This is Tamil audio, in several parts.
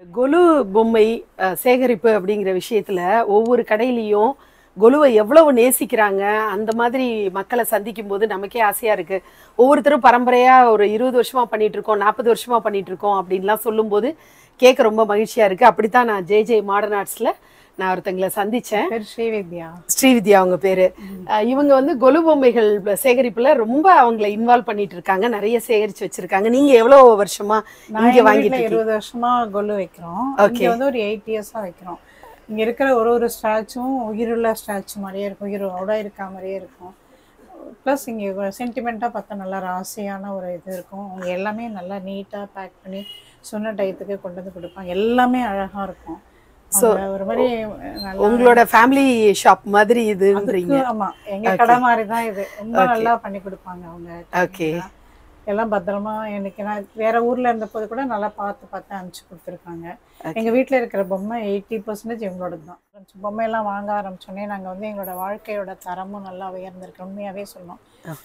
கொலு பொம்மை அஹ், சேகரிப்பு அப்படிங்கிற விஷயத்துல ஒவ்வொரு கடையிலையும் கொலுவை எவ்வளவு நேசிக்கிறாங்க அந்த மாதிரி மக்களை சந்திக்கும் போது நமக்கே ஆசையா இருக்கு ஒவ்வொருத்தரும் பரம்பரையா ஒரு இருபது வருஷமா பண்ணிட்டு இருக்கோம் நாற்பது வருஷமா பண்ணிட்டு இருக்கோம் அப்படின்லாம் சொல்லும்போது கேட்க ரொம்ப மகிழ்ச்சியா இருக்கு அப்படித்தான் நான் ஜே ஜே மாடர்ன் ஆர்ட்ஸ்ல நான் ஒருத்தங்களை சந்திச்சேன் பேர் ஸ்ரீவித்யா ஸ்ரீவித்யா அவங்க பேரு அஹ் இவங்க வந்து கொலு பொம்மைகள் சேகரிப்புல ரொம்ப அவங்கள இன்வால்வ் பண்ணிட்டு இருக்காங்க நிறைய சேகரிச்சு வச்சிருக்காங்க நீங்க எவ்வளவு வருஷமா நான் இங்க எங்க வாங்கிட்டு வீட்ல இருக்கீங்க இருபது வருஷமா கொலு வைக்கிறோம் Okay. இங்க வந்து ஒரு எயிட் இயர்ஸா வைக்கிறோம் இங்க இருக்கிற ஒரு ஒரு ஸ்டாச்சும் உயிருள்ள ஸ்டாச்சு மாதிரியே இருக்கும் உயிரோட இருக்கா மாதிரியே இருக்கும் ப்ளஸ் இங்கே சென்டிமெண்ட்டாக பார்த்தா நல்லா ராசியான ஒரு இது இருக்கும் அவங்க எல்லாமே நல்லா நீட்டாக பேக் பண்ணி சொன்ன டயத்துக்கு கொண்டு வந்து கொடுப்பாங்க எல்லாமே அழகா இருக்கும் So, அவங்க ஒரு மாதிரி நல்லா உங்களோட ஃபேமிலி ஷாப் மாதிரி இதுன்றீங்க அதுக்கு ஆமா எங்க கடை மாதிரி தான் இது ரொம்ப நல்லா பண்ணி கொடுப்பாங்க அவங்க ஓகே எல்லாம் பத்திரமா எனக்கு நான் வேற ஊர்ல இருந்த போது கூட நல்லா பார்த்து பார்த்து அனுப்பிச்சு கொடுத்துருக்காங்க எங்க வீட்ல இருக்கிற பொம்மை எயிட்டி பர்சன்டேஜ் எங்களோட தான் பொம்மையெல்லாம் வாங்க ஆரம்பிச்சோடனே நாங்க வந்து எங்களோட வாழ்க்கையோட தரமும் நல்லா உயர்ந்திருக்கு உண்மையாவே சொன்னோம்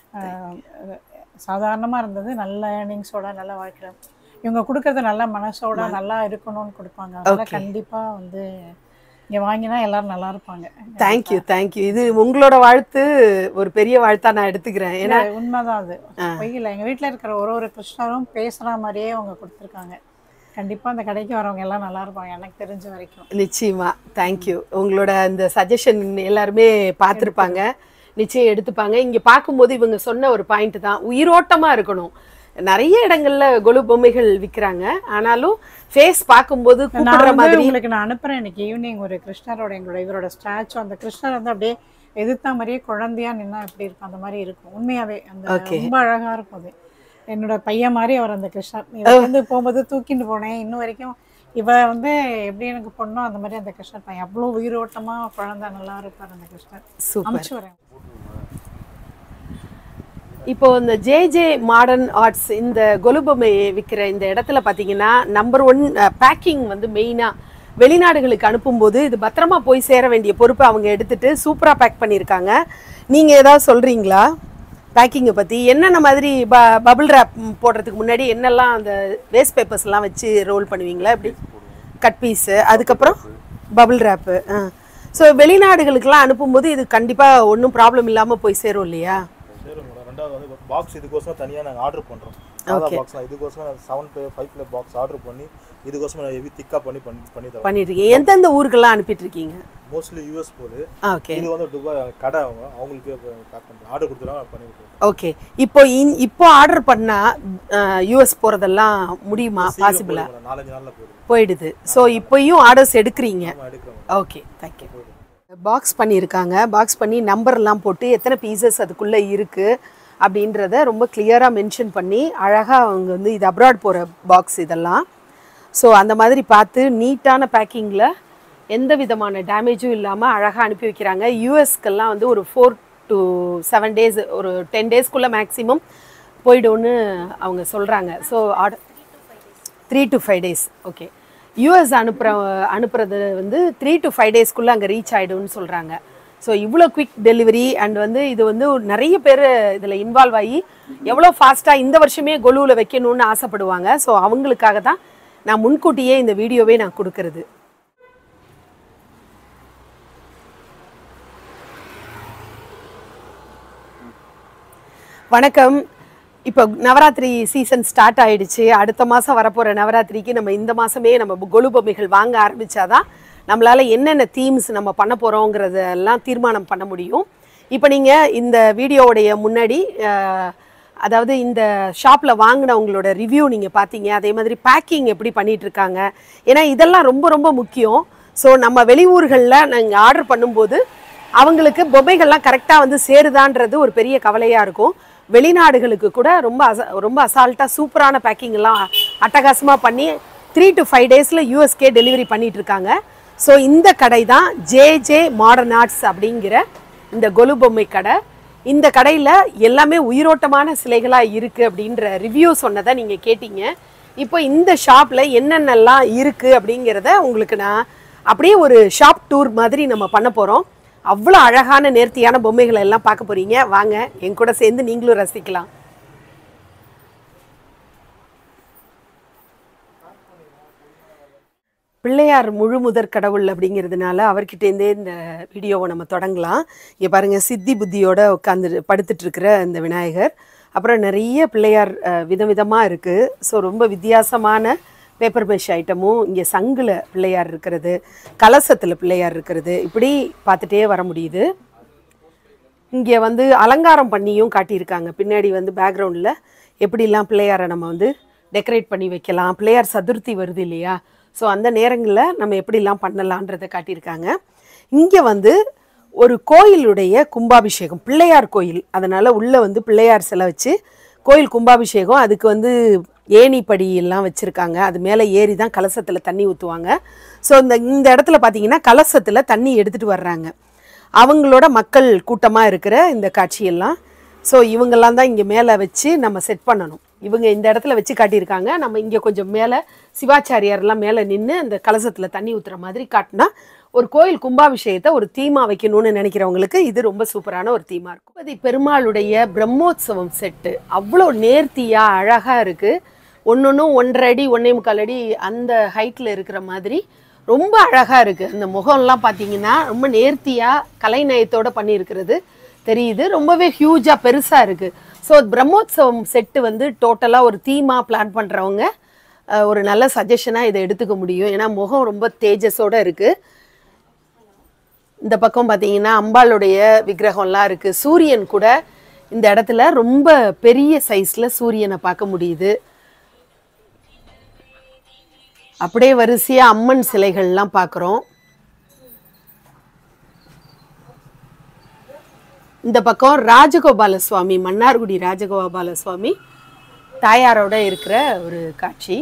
ஆஹ் சாதாரணமா இருந்தது நல்ல ஏர்னிங்ஸோட நல்ல வாழ்க்கை இவங்க கொடுக்கறது நல்ல மனசோட நல்லா இருக்கணும்னு கொடுப்பாங்க அதனால Okay. கண்டிப்பா வந்து இங்க வாங்கினா எல்லாரும் நல்லா இருப்பாங்க தேங்க்யூ தேங்க்யூ இது உங்களோட வாழ்த்து ஒரு பெரிய வாழ்த்தா நான் எடுத்துக்கிறேன் ஏன்னா ஏன்னா உண்மைதான் அது பொய்யில்லை எங்க வீட்ல இருக்கிற ஒரு ஒரு கிருஷ்ணரும் பேசுற மாதிரியே அவங்க கொடுத்துருக்காங்க கண்டிப்பா அந்த கடைக்கு வரவங்க எல்லாம் நல்லா இருப்பாங்க எனக்கு தெரிஞ்ச வரைக்கும் நிச்சயமா தேங்க்யூ உங்களோட இந்த சஜஷன் எல்லாருமே பார்த்துருப்பாங்க நிச்சயம் எடுத்துப்பாங்க இங்க பார்க்கும்போது இவங்க சொன்ன ஒரு பாயிண்ட் தான் உயிரோட்டமா இருக்கணும் நிறைய இடங்கள்ல கொலு பொம்மைகள் விக்கிறாங்க ஆனாலும் ஃபேஸ் பார்க்கும்போது நான் கூப்பிடுற வந்து மாதிரி உங்களுக்கு நான் அனுப்புறேன் இன்னைக்கு ஈவினிங் ஒரு கிருஷ்ணரோட எங்களோட இவரோட ஸ்டாச்சு அந்த கிருஷ்ணர் வந்து அப்படியே எதிர்த்த மாதிரியே குழந்தையா நின்னா எப்படி இருக்கும் அந்த மாதிரி இருக்கும் உண்மையாவே அந்த Okay. ரொம்ப அழகா இருக்கும் அது என்னோட பையன் மாதிரி அவர் அந்த கிருஷ்ணர் இவ வந்து போகும்போது தூக்கிட்டு போனேன் இன்ன வரைக்கும் இவ வந்து எப்படி எனக்கு பொண்ணோ அந்த மாதிரி அந்த கிருஷ்ணர் பையன் அவ்வளோ உயிரோட்டமா குழந்தை நல்லா இருப்பார் அந்த கிருஷ்ணர் சூப்பர் அனுப்பிச்சு வரேன் இப்போ இந்த ஜே ஜே மாடர்ன் ஆர்ட்ஸ் இந்த கொலுபொம்மை விற்கிற இந்த இடத்துல பார்த்தீங்கன்னா நம்பர் ஒன் பேக்கிங் வந்து மெயினாக வெளிநாடுகளுக்கு அனுப்பும்போது இது பத்திரமா போய் சேர வேண்டிய பொறுப்பை அவங்க எடுத்துட்டு சூப்பராக பேக் பண்ணியிருக்காங்க நீங்கள் ஏதாவது சொல்கிறீங்களா பேக்கிங்கை பற்றி என்னென்ன மாதிரி ப பபிள் ரேப் போடுறதுக்கு முன்னாடி என்னெல்லாம் அந்த வேஸ்ட் பேப்பர்ஸ்லாம் வச்சு ரோல் பண்ணுவீங்களா எப்படி கட் பீஸு அதுக்கப்புறம் பபிள் ரேப்பு ஆ ஸோ வெளிநாடுகளுக்கெல்லாம் அனுப்பும்போது இது கண்டிப்பாக ஒன்றும் ப்ராப்ளம் இல்லாமல் போய் சேரும் இல்லையா சரி மேடம் ரெண்டாவது வந்து பாக்ஸ் இதுக்கோசரம் தனியாக நாங்கள் ஆர்டர் பண்ணுறோம் சாதா பாக்ஸ் இதுக்கோசரம் seven ply five ply box order பண்ணி இதுக்கோசரம் ஹெவி திக்காக பண்ணி பண்ணி பண்ணி தரோம் பண்ணிட்டு இருக்கீங்க எந்தெந்த ஊருக்கெல்லாம் அனுப்பிட்டு இருக்கீங்க மோஸ்ட்லி யூஎஸ் போகுது ஓகே இது வந்து துபாய் கடை அவங்க அவங்களுக்கு பேக் பண்ணுறோம் ஆர்டர் கொடுத்துருவாங்க பண்ணி கொடுத்துருவோம் ஓகே இப்போ இன் இப்போ ஆர்டர் பண்ணா யூஎஸ் போறதெல்லாம் முடியுமா பாசிபிளா ஒரு நாலஞ்சு நாளில் போயிடுது போயிடுது ஸோ இப்போயும் ஆர்டர்ஸ் எடுக்கிறீங்க நம்ம எடுக்கிறோம் ஓகே தேங்க்யூ பாக்ஸ் பண்ணியிருக்காங்க பாக்ஸ் பண்ணி நம்பர்லாம் போட்டு எத்தனை பீசஸ் அதுக்குள்ளே இருக்குது அப்படின்றத ரொம்ப கிளியராக மென்ஷன் பண்ணி அழகாக அவங்க வந்து இது அப்ராட் போகிற பாக்ஸ் இதெல்லாம் ஸோ அந்த மாதிரி பார்த்து நீட்டான பேக்கிங்கில் எந்த விதமான டேமேஜும் இல்லாமல் அழகாக அனுப்பி வைக்கிறாங்க யூஎஸ்க்கெல்லாம் வந்து ஒரு ஃபோர் டு செவன் டேஸ் ஒரு டென் டேஸ்க்குள்ளே மேக்ஸிமம் போய்டும்னு அவங்க சொல்கிறாங்க so order three to five days okay US அனுப்புகிற அனுப்புறது வந்து த்ரீ டு ஃபைவ் டேஸ்க்குள்ளே அங்கே ரீச் ஆகிடும்னு சொல்கிறாங்க ஸோ இவ்வளோ குவிக் டெலிவரி அண்ட் வந்து இது வந்து ஒரு நிறைய பேர் இதில் இன்வால்வ் ஆகி எவ்வளோ ஃபாஸ்ட்டாக இந்த வருஷமே கொலுவில் வைக்கணும்னு ஆசைப்படுவாங்க ஸோ அவங்களுக்காக தான் நான் முன்கூட்டியே இந்த வீடியோவே நான் கொடுக்கறது வணக்கம் இப்போ நவராத்திரி சீசன் ஸ்டார்ட் ஆயிடுச்சு அடுத்த மாதம் வரப்போகிற நவராத்திரிக்கு நம்ம இந்த மாதமே நம்ம கொலு பொம்மைகள் வாங்க ஆரம்பிச்சாதான் நம்மளால் என்னென்ன தீம்ஸ் நம்ம பண்ண போகிறோங்கிறதெல்லாம் தீர்மானம் பண்ண முடியும் இப்போ நீங்கள் இந்த வீடியோவுடைய முன்னாடி அஹ், அதாவது இந்த ஷாப்பில் வாங்கினவங்களோட ரிவ்யூ நீங்கள் பார்த்தீங்க அதே மாதிரி பேக்கிங் எப்படி பண்ணிட்டு இருக்காங்க ஏன்னா இதெல்லாம் ரொம்ப ரொம்ப முக்கியம் ஸோ நம்ம வெளியூர்களில் நாங்கள் ஆர்டர் பண்ணும்போது அவங்களுக்கு பொம்மைகள்லாம் கரெக்டாக வந்து சேருதான்றது ஒரு பெரிய கவலையாக இருக்கும் வெளிநாடுகளுக்கு கூட ரொம்ப அச ரொம்ப அசால்ட்டாக சூப்பரான பேக்கிங் எல்லாம் அட்டகாசமாக பண்ணி த்ரீ டு ஃபைவ் டேஸில் யூஎஸ்கே டெலிவரி பண்ணிட்டு இருக்காங்க ஸோ இந்த கடை தான் ஜே ஜே மாடர்ன் ஆர்ட்ஸ் அப்படிங்கிற இந்த கொலு பொம்மை கடை இந்த கடையில் எல்லாமே உயிரோட்டமான சிலைகளாக இருக்குது அப்படின்ற ரிவ்யூ சொன்னதை நீங்கள் கேட்டீங்க இப்போ இந்த ஷாப்பில் என்னென்னலாம் இருக்குது அப்படிங்கிறத உங்களுக்கு நான் அப்படியே ஒரு ஷாப் டூர் மாதிரி நம்ம பண்ண போகிறோம் அவ்வளோ அழகான நேர்த்தியான பொம்மைகளை எல்லாம் பார்க்க போறீங்க வாங்க என் கூட சேர்ந்து நீங்களும் ரசிக்கலாம் பிள்ளையார் முழு முதற் கடவுள் அப்படிங்கிறதுனால அவர்கிட்டேருந்தே இந்த வீடியோவை நம்ம தொடங்கலாம் இங்கே பாருங்கள் சித்தி புத்தியோட உட்காந்து படுத்துட்டு இருக்கிற இந்த விநாயகர் அப்புறம் நிறைய பிள்ளையார் அஹ், விதவிதமாக இருக்குது ஸோ ரொம்ப வித்தியாசமான பேப்பர் மெஷ் ஐட்டமும் இங்கே சங்குல பிள்ளையார் இருக்கிறது கலசத்தில் பிள்ளையார் இருக்கிறது இப்படி பார்த்துட்டே வர முடியுது இங்கே வந்து அலங்காரம் பண்ணியும் காட்டியிருக்காங்க பின்னாடி வந்து பேக்ரவுண்டில் எப்படிலாம் பிள்ளையாரை நம்ம வந்து டெக்கரேட் பண்ணி வைக்கலாம் பிள்ளையார் சதுர்த்தி வருது இல்லையா ஸோ அந்த நேரங்களில் நம்ம எப்படிலாம் பண்ணலான்றதை காட்டியிருக்காங்க இங்கே வந்து ஒரு கோயிலுடைய கும்பாபிஷேகம் பிள்ளையார் கோயில் அதனால் உள்ளே வந்து பிள்ளையார் சிலை வச்சு கோயில் கும்பாபிஷேகம் அதுக்கு வந்து ஏணிப்படி எல்லாம் வச்சுருக்காங்க அது மேலே ஏறி தான் கலசத்தில் தண்ணி ஊற்றுவாங்க ஸோ இந்த இந்த இடத்துல பார்த்தீங்கன்னா கலசத்தில் தண்ணி எடுத்துகிட்டு வர்றாங்க அவங்களோட மக்கள் கூட்டமாக இருக்கிற இந்த காட்சியெல்லாம் ஸோ இவங்கெல்லாம் தான் இங்கே மேலே வச்சு நம்ம செட் பண்ணணும் இவங்க இந்த இடத்துல வச்சு காட்டியிருக்காங்க நம்ம இங்கே கொஞ்சம் மேலே சிவாச்சாரியார்லாம் மேலே நின்று அந்த கலசத்தில் தண்ணி ஊற்றுற மாதிரி காட்டினா ஒரு கோயில் கும்பாபிஷேகத்தை ஒரு தீமா வைக்கணும்னு நினைக்கிறவங்களுக்கு இது ரொம்ப சூப்பரான ஒரு தீமா இருக்கும் அது பெருமாளுடைய பிரம்மோத்சவம் செட்டு அவ்வளோ நேர்த்தியாக அழகாக இருக்குது ஒன்னொன்றும் ஒன்றரை அடி ஒன்றே முக்கால் அடி அந்த ஹைட்டில் இருக்கிற மாதிரி ரொம்ப அழகாக இருக்குது அந்த முகம்லாம் பார்த்தீங்கன்னா ரொம்ப நேர்த்தியாக கலைநயத்தோட பண்ணியிருக்கிறது தெரியுது ரொம்பவே ஹியூஜாக பெருசாக இருக்குது ஸோ பிரம்மோத்சவம் செட்டு வந்து டோட்டலாக ஒரு தீமாக பிளான் பண்ணுறவங்க ஒரு நல்ல சஜஷனாக இதை எடுத்துக்க முடியும் ஏன்னா முகம் ரொம்ப தேஜஸோடு இருக்குது இந்த பக்கம் பார்த்தீங்கன்னா அம்பாளுடைய விக்கிரகம்லாம் இருக்குது சூரியன் கூட இந்த இடத்துல ரொம்ப பெரிய சைஸில் சூரியனை பார்க்க முடியுது அப்படியே வரிசையாக அம்மன் சிலைகள்லாம் பார்க்குறோம் இந்த பக்கம் ராஜகோபால சுவாமி மன்னார்குடி ராஜகோபால சுவாமி தாயாரோட இருக்கிற ஒரு காட்சி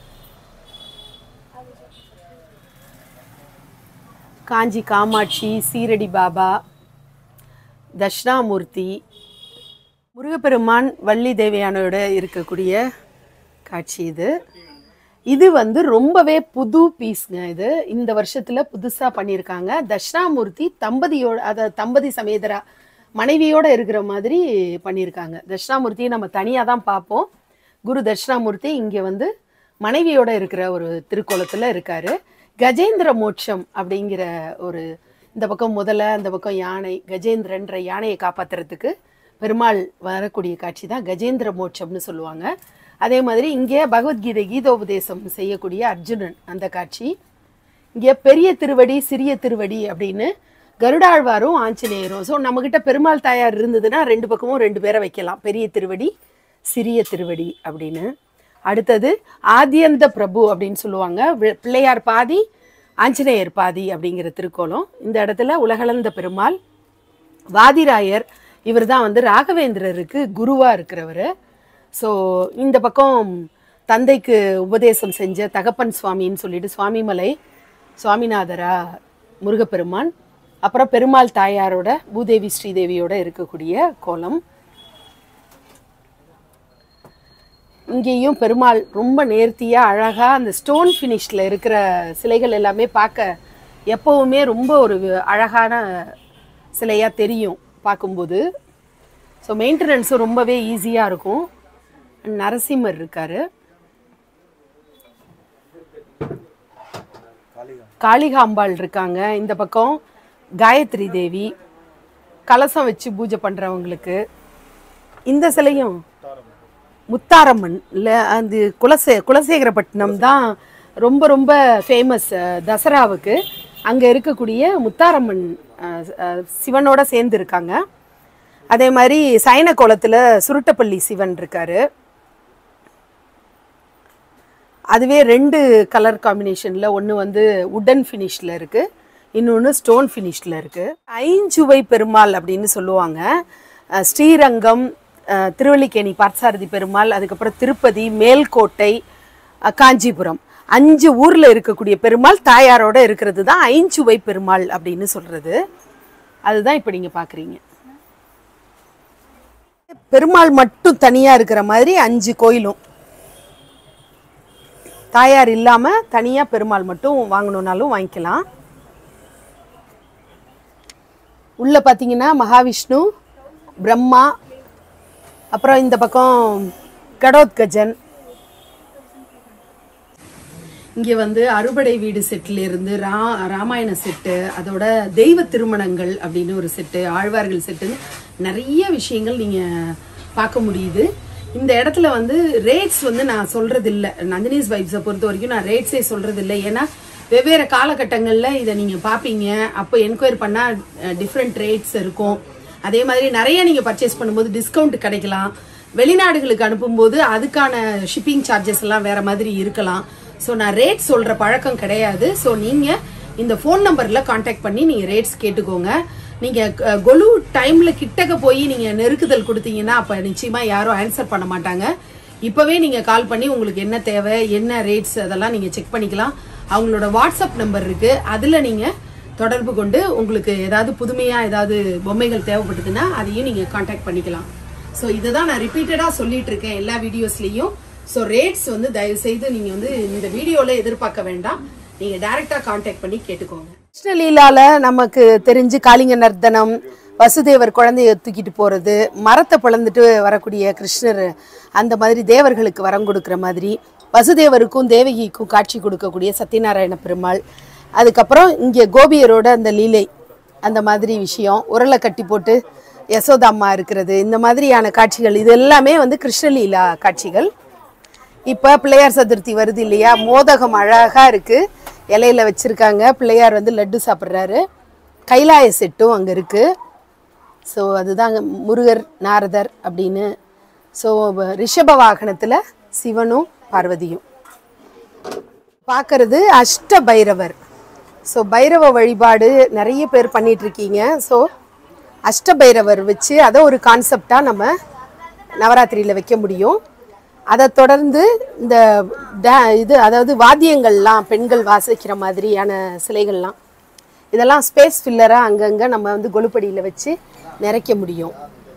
காஞ்சி காமாட்சி சீரடி பாபா தட்சிணாமூர்த்தி முருகப்பெருமான் வள்ளி தேவையானோட இருக்கக்கூடிய காட்சி இது இது வந்து ரொம்பவே புது பீஸ்ங்க இது இந்த வருஷத்துல புதுசா பண்ணியிருக்காங்க தட்சிணாமூர்த்தி தம்பதியோட அத தம்பதி சமேதரா மனைவியோட இருக்கிற மாதிரி பண்ணியிருக்காங்க தட்சிணாமூர்த்தியை நம்ம தனியாக தான் பார்ப்போம் குரு தட்சிணாமூர்த்தி இங்கே வந்து மனைவியோட இருக்கிற ஒரு திருக்கோலத்தில் இருக்காரு கஜேந்திர மோட்சம் அப்படிங்கிற ஒரு இந்த பக்கம் முதல்ல அந்த பக்கம் யானை கஜேந்திரன்ற யானையை காப்பாத்துறதுக்கு பெருமாள் வரக்கூடிய காட்சி தான் கஜேந்திர மோட்சம்னு சொல்லுவாங்க அதே மாதிரி இங்கே பகவத்கீதை கீதோபதேசம் செய்யக்கூடிய அர்ஜுனன் அந்த காட்சி இங்கே பெரிய திருவடி சிறிய திருவடி அப்படின்னு கருடாழ்வாரும் ஆஞ்சநேயரும் ஸோ நம்மக்கிட்ட பெருமாள் தாயார் இருந்ததுன்னா ரெண்டு பக்கமும் ரெண்டு பேரை வைக்கலாம் பெரிய திருவடி சிறிய திருவடி அப்படின்னு அடுத்தது ஆதியந்த பிரபு அப்படின்னு சொல்லுவாங்க வி- பிள்ளையார் பாதி ஆஞ்சநேயர் பாதி அப்படிங்கிற திருக்கோலம் இந்த இடத்துல உலகளந்த பெருமாள் வாதிராயர் இவர் தான் வந்து ராகவேந்திரருக்கு குருவாக இருக்கிறவர் ஸோ இந்த பக்கம் தந்தைக்கு உபதேசம் செஞ்ச தகப்பன் சுவாமின்னு சொல்லிட்டு சுவாமிமலை சுவாமிநாதரா முருகப்பெருமான் அப்புறம் பெருமாள் தாயாரோட பூதேவி ஸ்ரீதேவியோட இருக்கக்கூடிய கோலம் இங்கேயும் பெருமாள் ரொம்ப நேர்த்தியாக அழகாக அந்த ஸ்டோன் ஃபினிஷில் இருக்கிற சிலைகள் எல்லாமே பார்க்க எப்போவுமே ரொம்ப ஒரு அழகான சிலையாக தெரியும் பார்க்கும்போது ஸோ மெயின்டெனன்ஸும் ரொம்பவே ஈஸியாக இருக்கும் நரசிம்மர் இருக்காரு காளிகாம்பாள் இருக்காங்க இந்த பக்கம் காயத்ரி தேவி கலசம் வச்சு பூஜை பண்ணுறவங்களுக்கு இந்த சிலையும் முத்தாரம்மன் இல்லை அந்த குலசே குலசேகரப்பட்டினம் தான் ரொம்ப ரொம்ப ஃபேமஸ் தசராவுக்கு அங்கே இருக்கக்கூடிய முத்தாரம்மன் அஹ், அஹ், சிவனோட சேர்ந்து இருக்காங்க அதே மாதிரி சைன கோலத்தில் சுருட்டப்பள்ளி சிவன் இருக்காரு அதுவே ரெண்டு கலர் காம்பினேஷனில் ஒன்று வந்து உடன் ஃபினிஷில் இருக்குது இன்னொன்று ஸ்டோன் ஃபினிஷில் இருக்குது ஐஞ்சுவை பெருமாள் அப்படின்னு சொல்லுவாங்க அஹ் ஸ்ரீரங்கம் அஹ் திருவல்லிக்கேணி பார்த்தசாரதி பெருமாள் அதுக்கப்புறம் திருப்பதி மேல்கோட்டை அஹ் காஞ்சிபுரம் அஞ்சு ஊரில் இருக்கக்கூடிய பெருமாள் தாயாரோட இருக்கிறது தான் ஐஞ்சுவை பெருமாள் அப்படின்னு சொல்கிறது அதுதான் இப்போ நீங்கள் பார்க்குறீங்க பெருமாள் மட்டும் தனியாக இருக்கிற மாதிரி அஞ்சு கோயிலும் தாயார் இல்லாமல் தனியாக பெருமாள் மட்டும் வாங்கணுன்னாலும் வாங்கிக்கலாம் உள்ள பார்த்தீங்கன்னா மகாவிஷ்ணு பிரம்மா அப்புறம் இந்த பக்கம் கடோத்கஜன் இங்கே வந்து அறுபடை வீடு செட்டில் இருந்து ரா ராமாயண செட்டு அதோட தெய்வ திருமணங்கள் அப்படின்னு ஒரு செட்டு ஆழ்வார்கள் செட்டுன்னு நிறைய விஷயங்கள் நீங்க பார்க்க முடியுது இந்த இடத்துல வந்து ரேட்ஸ் வந்து நான் சொல்றது இல்ல நந்தினிஸ் வைப்ஸை பொறுத்த வரைக்கும் நான் ரேட்ஸே சொல்றது இல்லை ஏன்னா வெவ்வேறு காலகட்டங்களில் இதை நீங்கள் பார்ப்பீங்க அப்போ என்கொயர் பண்ணால் டிஃப்ரெண்ட் ரேட்ஸ் இருக்கும் அதே மாதிரி நிறைய நீங்கள் பர்ச்சேஸ் பண்ணும்போது டிஸ்கவுண்ட் கிடைக்கலாம் வெளிநாடுகளுக்கு அனுப்பும்போது அதுக்கான ஷிப்பிங் சார்ஜஸ் எல்லாம் வேற மாதிரி இருக்கலாம் ஸோ நான் ரேட் சொல்கிற பழக்கம் கிடையாது ஸோ நீங்கள் இந்த ஃபோன் நம்பரில் காண்டாக்ட் பண்ணி நீங்கள் ரேட்ஸ் கேட்டுக்கோங்க நீங்கள் அஹ், கொலு டைமில் கிட்டக்க போய் நீங்கள் நெருக்குதல் கொடுத்தீங்கன்னா அப்போ நிச்சயமாக யாரும் ஆன்சர் பண்ண மாட்டாங்க இப்போவே நீங்கள் கால் பண்ணி உங்களுக்கு என்ன தேவை என்ன ரேட்ஸ் அதெல்லாம் நீங்கள் செக் பண்ணிக்கலாம் அவங்களோட வாட்ஸ்அப் நம்பர் இருக்கு அதில் நீங்கள் தொடர்பு கொண்டு உங்களுக்கு ஏதாவது புதுமையாக ஏதாவது பொம்மைகள் தேவைப்பட்டதுன்னா அதையும் நீங்கள் காண்டாக்ட் பண்ணிக்கலாம் ஸோ இதை தான் நான் ரிப்பீட்டடாக சொல்லிட்டு இருக்கேன் எல்லா வீடியோஸ்லையும் ஸோ ரேட்ஸ் வந்து தயவு செய்து நீங்கள் வந்து இந்த வீடியோவில் எதிர்பார்க்க வேண்டாம் நீங்கள் டைரெக்டாக காண்டாக்ட் பண்ணி கேட்டுக்கோங்க கிருஷ்ணலீலால நமக்கு தெரிஞ்சு காளிங்க நர்த்தனம் வசுதேவர் குழந்தைய தூக்கிட்டு போறது மரத்தை பிளந்துட்டு வரக்கூடிய கிருஷ்ணர் அந்த மாதிரி தேவர்களுக்கு வரம் கொடுக்குற மாதிரி வசுதேவருக்கும் தேவகிக்கும் காட்சி கொடுக்கக்கூடிய சத்யநாராயண பெருமாள் அதுக்கப்புறம் இங்கே கோபியரோட அந்த லீலை அந்த மாதிரி விஷயம் உரலை கட்டி போட்டு யசோதாம்மா இருக்கிறது இந்த மாதிரியான காட்சிகள் இது எல்லாமே வந்து கிருஷ்ணலீலா காட்சிகள் இப்போ பிள்ளையார் சதுர்த்தி வருது இல்லையா மோதகம் அழகா இருக்கு இலையில வச்சிருக்காங்க பிள்ளையார் வந்து லட்டு சாப்பிட்றாரு கைலாய செட்டும் அங்கே இருக்கு ஸோ அதுதான் அங்க முருகர் நாரதர் அப்படின்னு ஸோ ரிஷப வாகனத்தில் சிவனும் பார்வதியும் பார்க்கறது அஷ்ட பைரவர் ஸோ பைரவ வழிபாடு நிறைய பேர் பண்ணிட்டு இருக்கீங்க ஸோ அஷ்ட பைரவர் வச்சு அதை ஒரு கான்செப்டாக நம்ம நவராத்திரியில் வைக்க முடியும் அதை தொடர்ந்து இந்த டா- இது அதாவது வாத்தியங்கள்லாம் பெண்கள் வாசிக்கிற மாதிரியான சிலைகள்லாம் இதெல்லாம் ஸ்பேஸ் ஃபில்லராக அங்கங்கே நம்ம வந்து கொலுப்படியில் வச்சு நிறைக்க முடியும்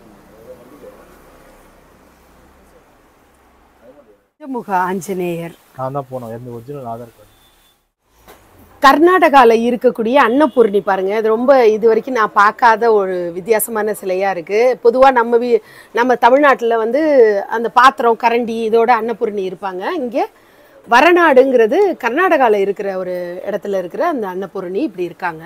முக ஆஞ்சநேயர் நான் தான் போனோம் எந்த ஒரிஜினல் ஆதார் கார்டு கர்நாடகாவில் இருக்கக்கூடிய அன்னபூர்ணி பாருங்க இது ரொம்ப இது வரைக்கும் நான் பார்க்காத ஒரு வித்தியாசமான சிலையா இருக்கு பொதுவாக நம்ம வீ நம்ம தமிழ்நாட்டில் வந்து அந்த பாத்திரம் கரண்டி இதோட அன்னபூர்ணி இருப்பாங்க இங்கே வரநாடுங்கிறது கர்நாடகாவில் இருக்கிற ஒரு இடத்துல இருக்கிற அந்த அன்னபூர்ணி இப்படி இருக்காங்க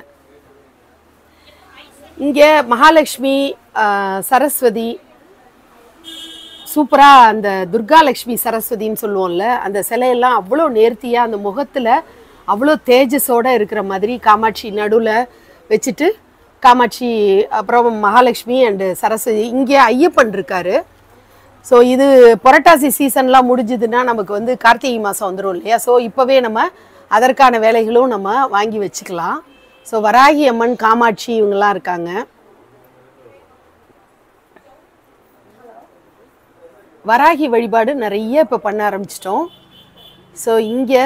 இங்கே மகாலட்சுமி ஆஹ், சரஸ்வதி சூப்பராக அந்த துர்காலட்சுமி சரஸ்வதின்னு சொல்லுவோம்ல அந்த சிலையெல்லாம் அவ்வளோ நேர்த்தியாக அந்த முகத்தில் அவ்வளோ தேஜஸோட இருக்கிற மாதிரி காமாட்சி நடுவில் வச்சுட்டு காமாட்சி அப்புறம் மகாலட்சுமி அண்டு சரஸ்வதி இங்கே ஐயப்பன் இருக்காரு ஸோ இது புரட்டாசி சீசன்லாம் முடிஞ்சுதுன்னா நமக்கு வந்து கார்த்திகை மாதம் வந்துடும் இல்லையா ஸோ இப்போவே நம்ம அதற்கான வேலைகளும் நம்ம வாங்கி வச்சுக்கலாம் ஸோ வராகி அம்மன் காமாட்சி இவங்கெல்லாம் இருக்காங்க வராகி வழிபாடு நிறைய இப்போ பண்ண ஆரம்பிச்சிட்டோம் ஸோ இங்கே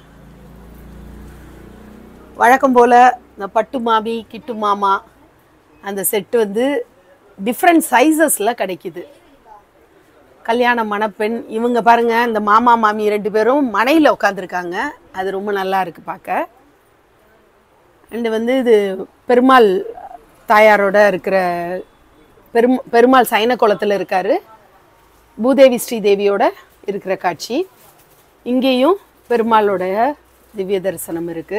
வழக்கம் போல் இந்த பட்டு மாமி கிட்டு மாமா அந்த செட்டு வந்து டிஃப்ரெண்ட் சைஸஸில் கிடைக்குது கல்யாண மணப்பெண் இவங்க பாருங்க இந்த மாமா மாமி ரெண்டு பேரும் மனையில் உட்காந்துருக்காங்க அது ரொம்ப நல்லா இருக்கு பார்க்க அண்டு வந்து இது பெருமாள் தாயாரோட இருக்கிற பெரும் பெருமாள் சைன குளத்தில் இருக்காரு பூதேவி ஸ்ரீதேவியோட இருக்கிற காட்சி இங்கேயும் பெருமாளோட திவ்ய தரிசனம் இருக்கு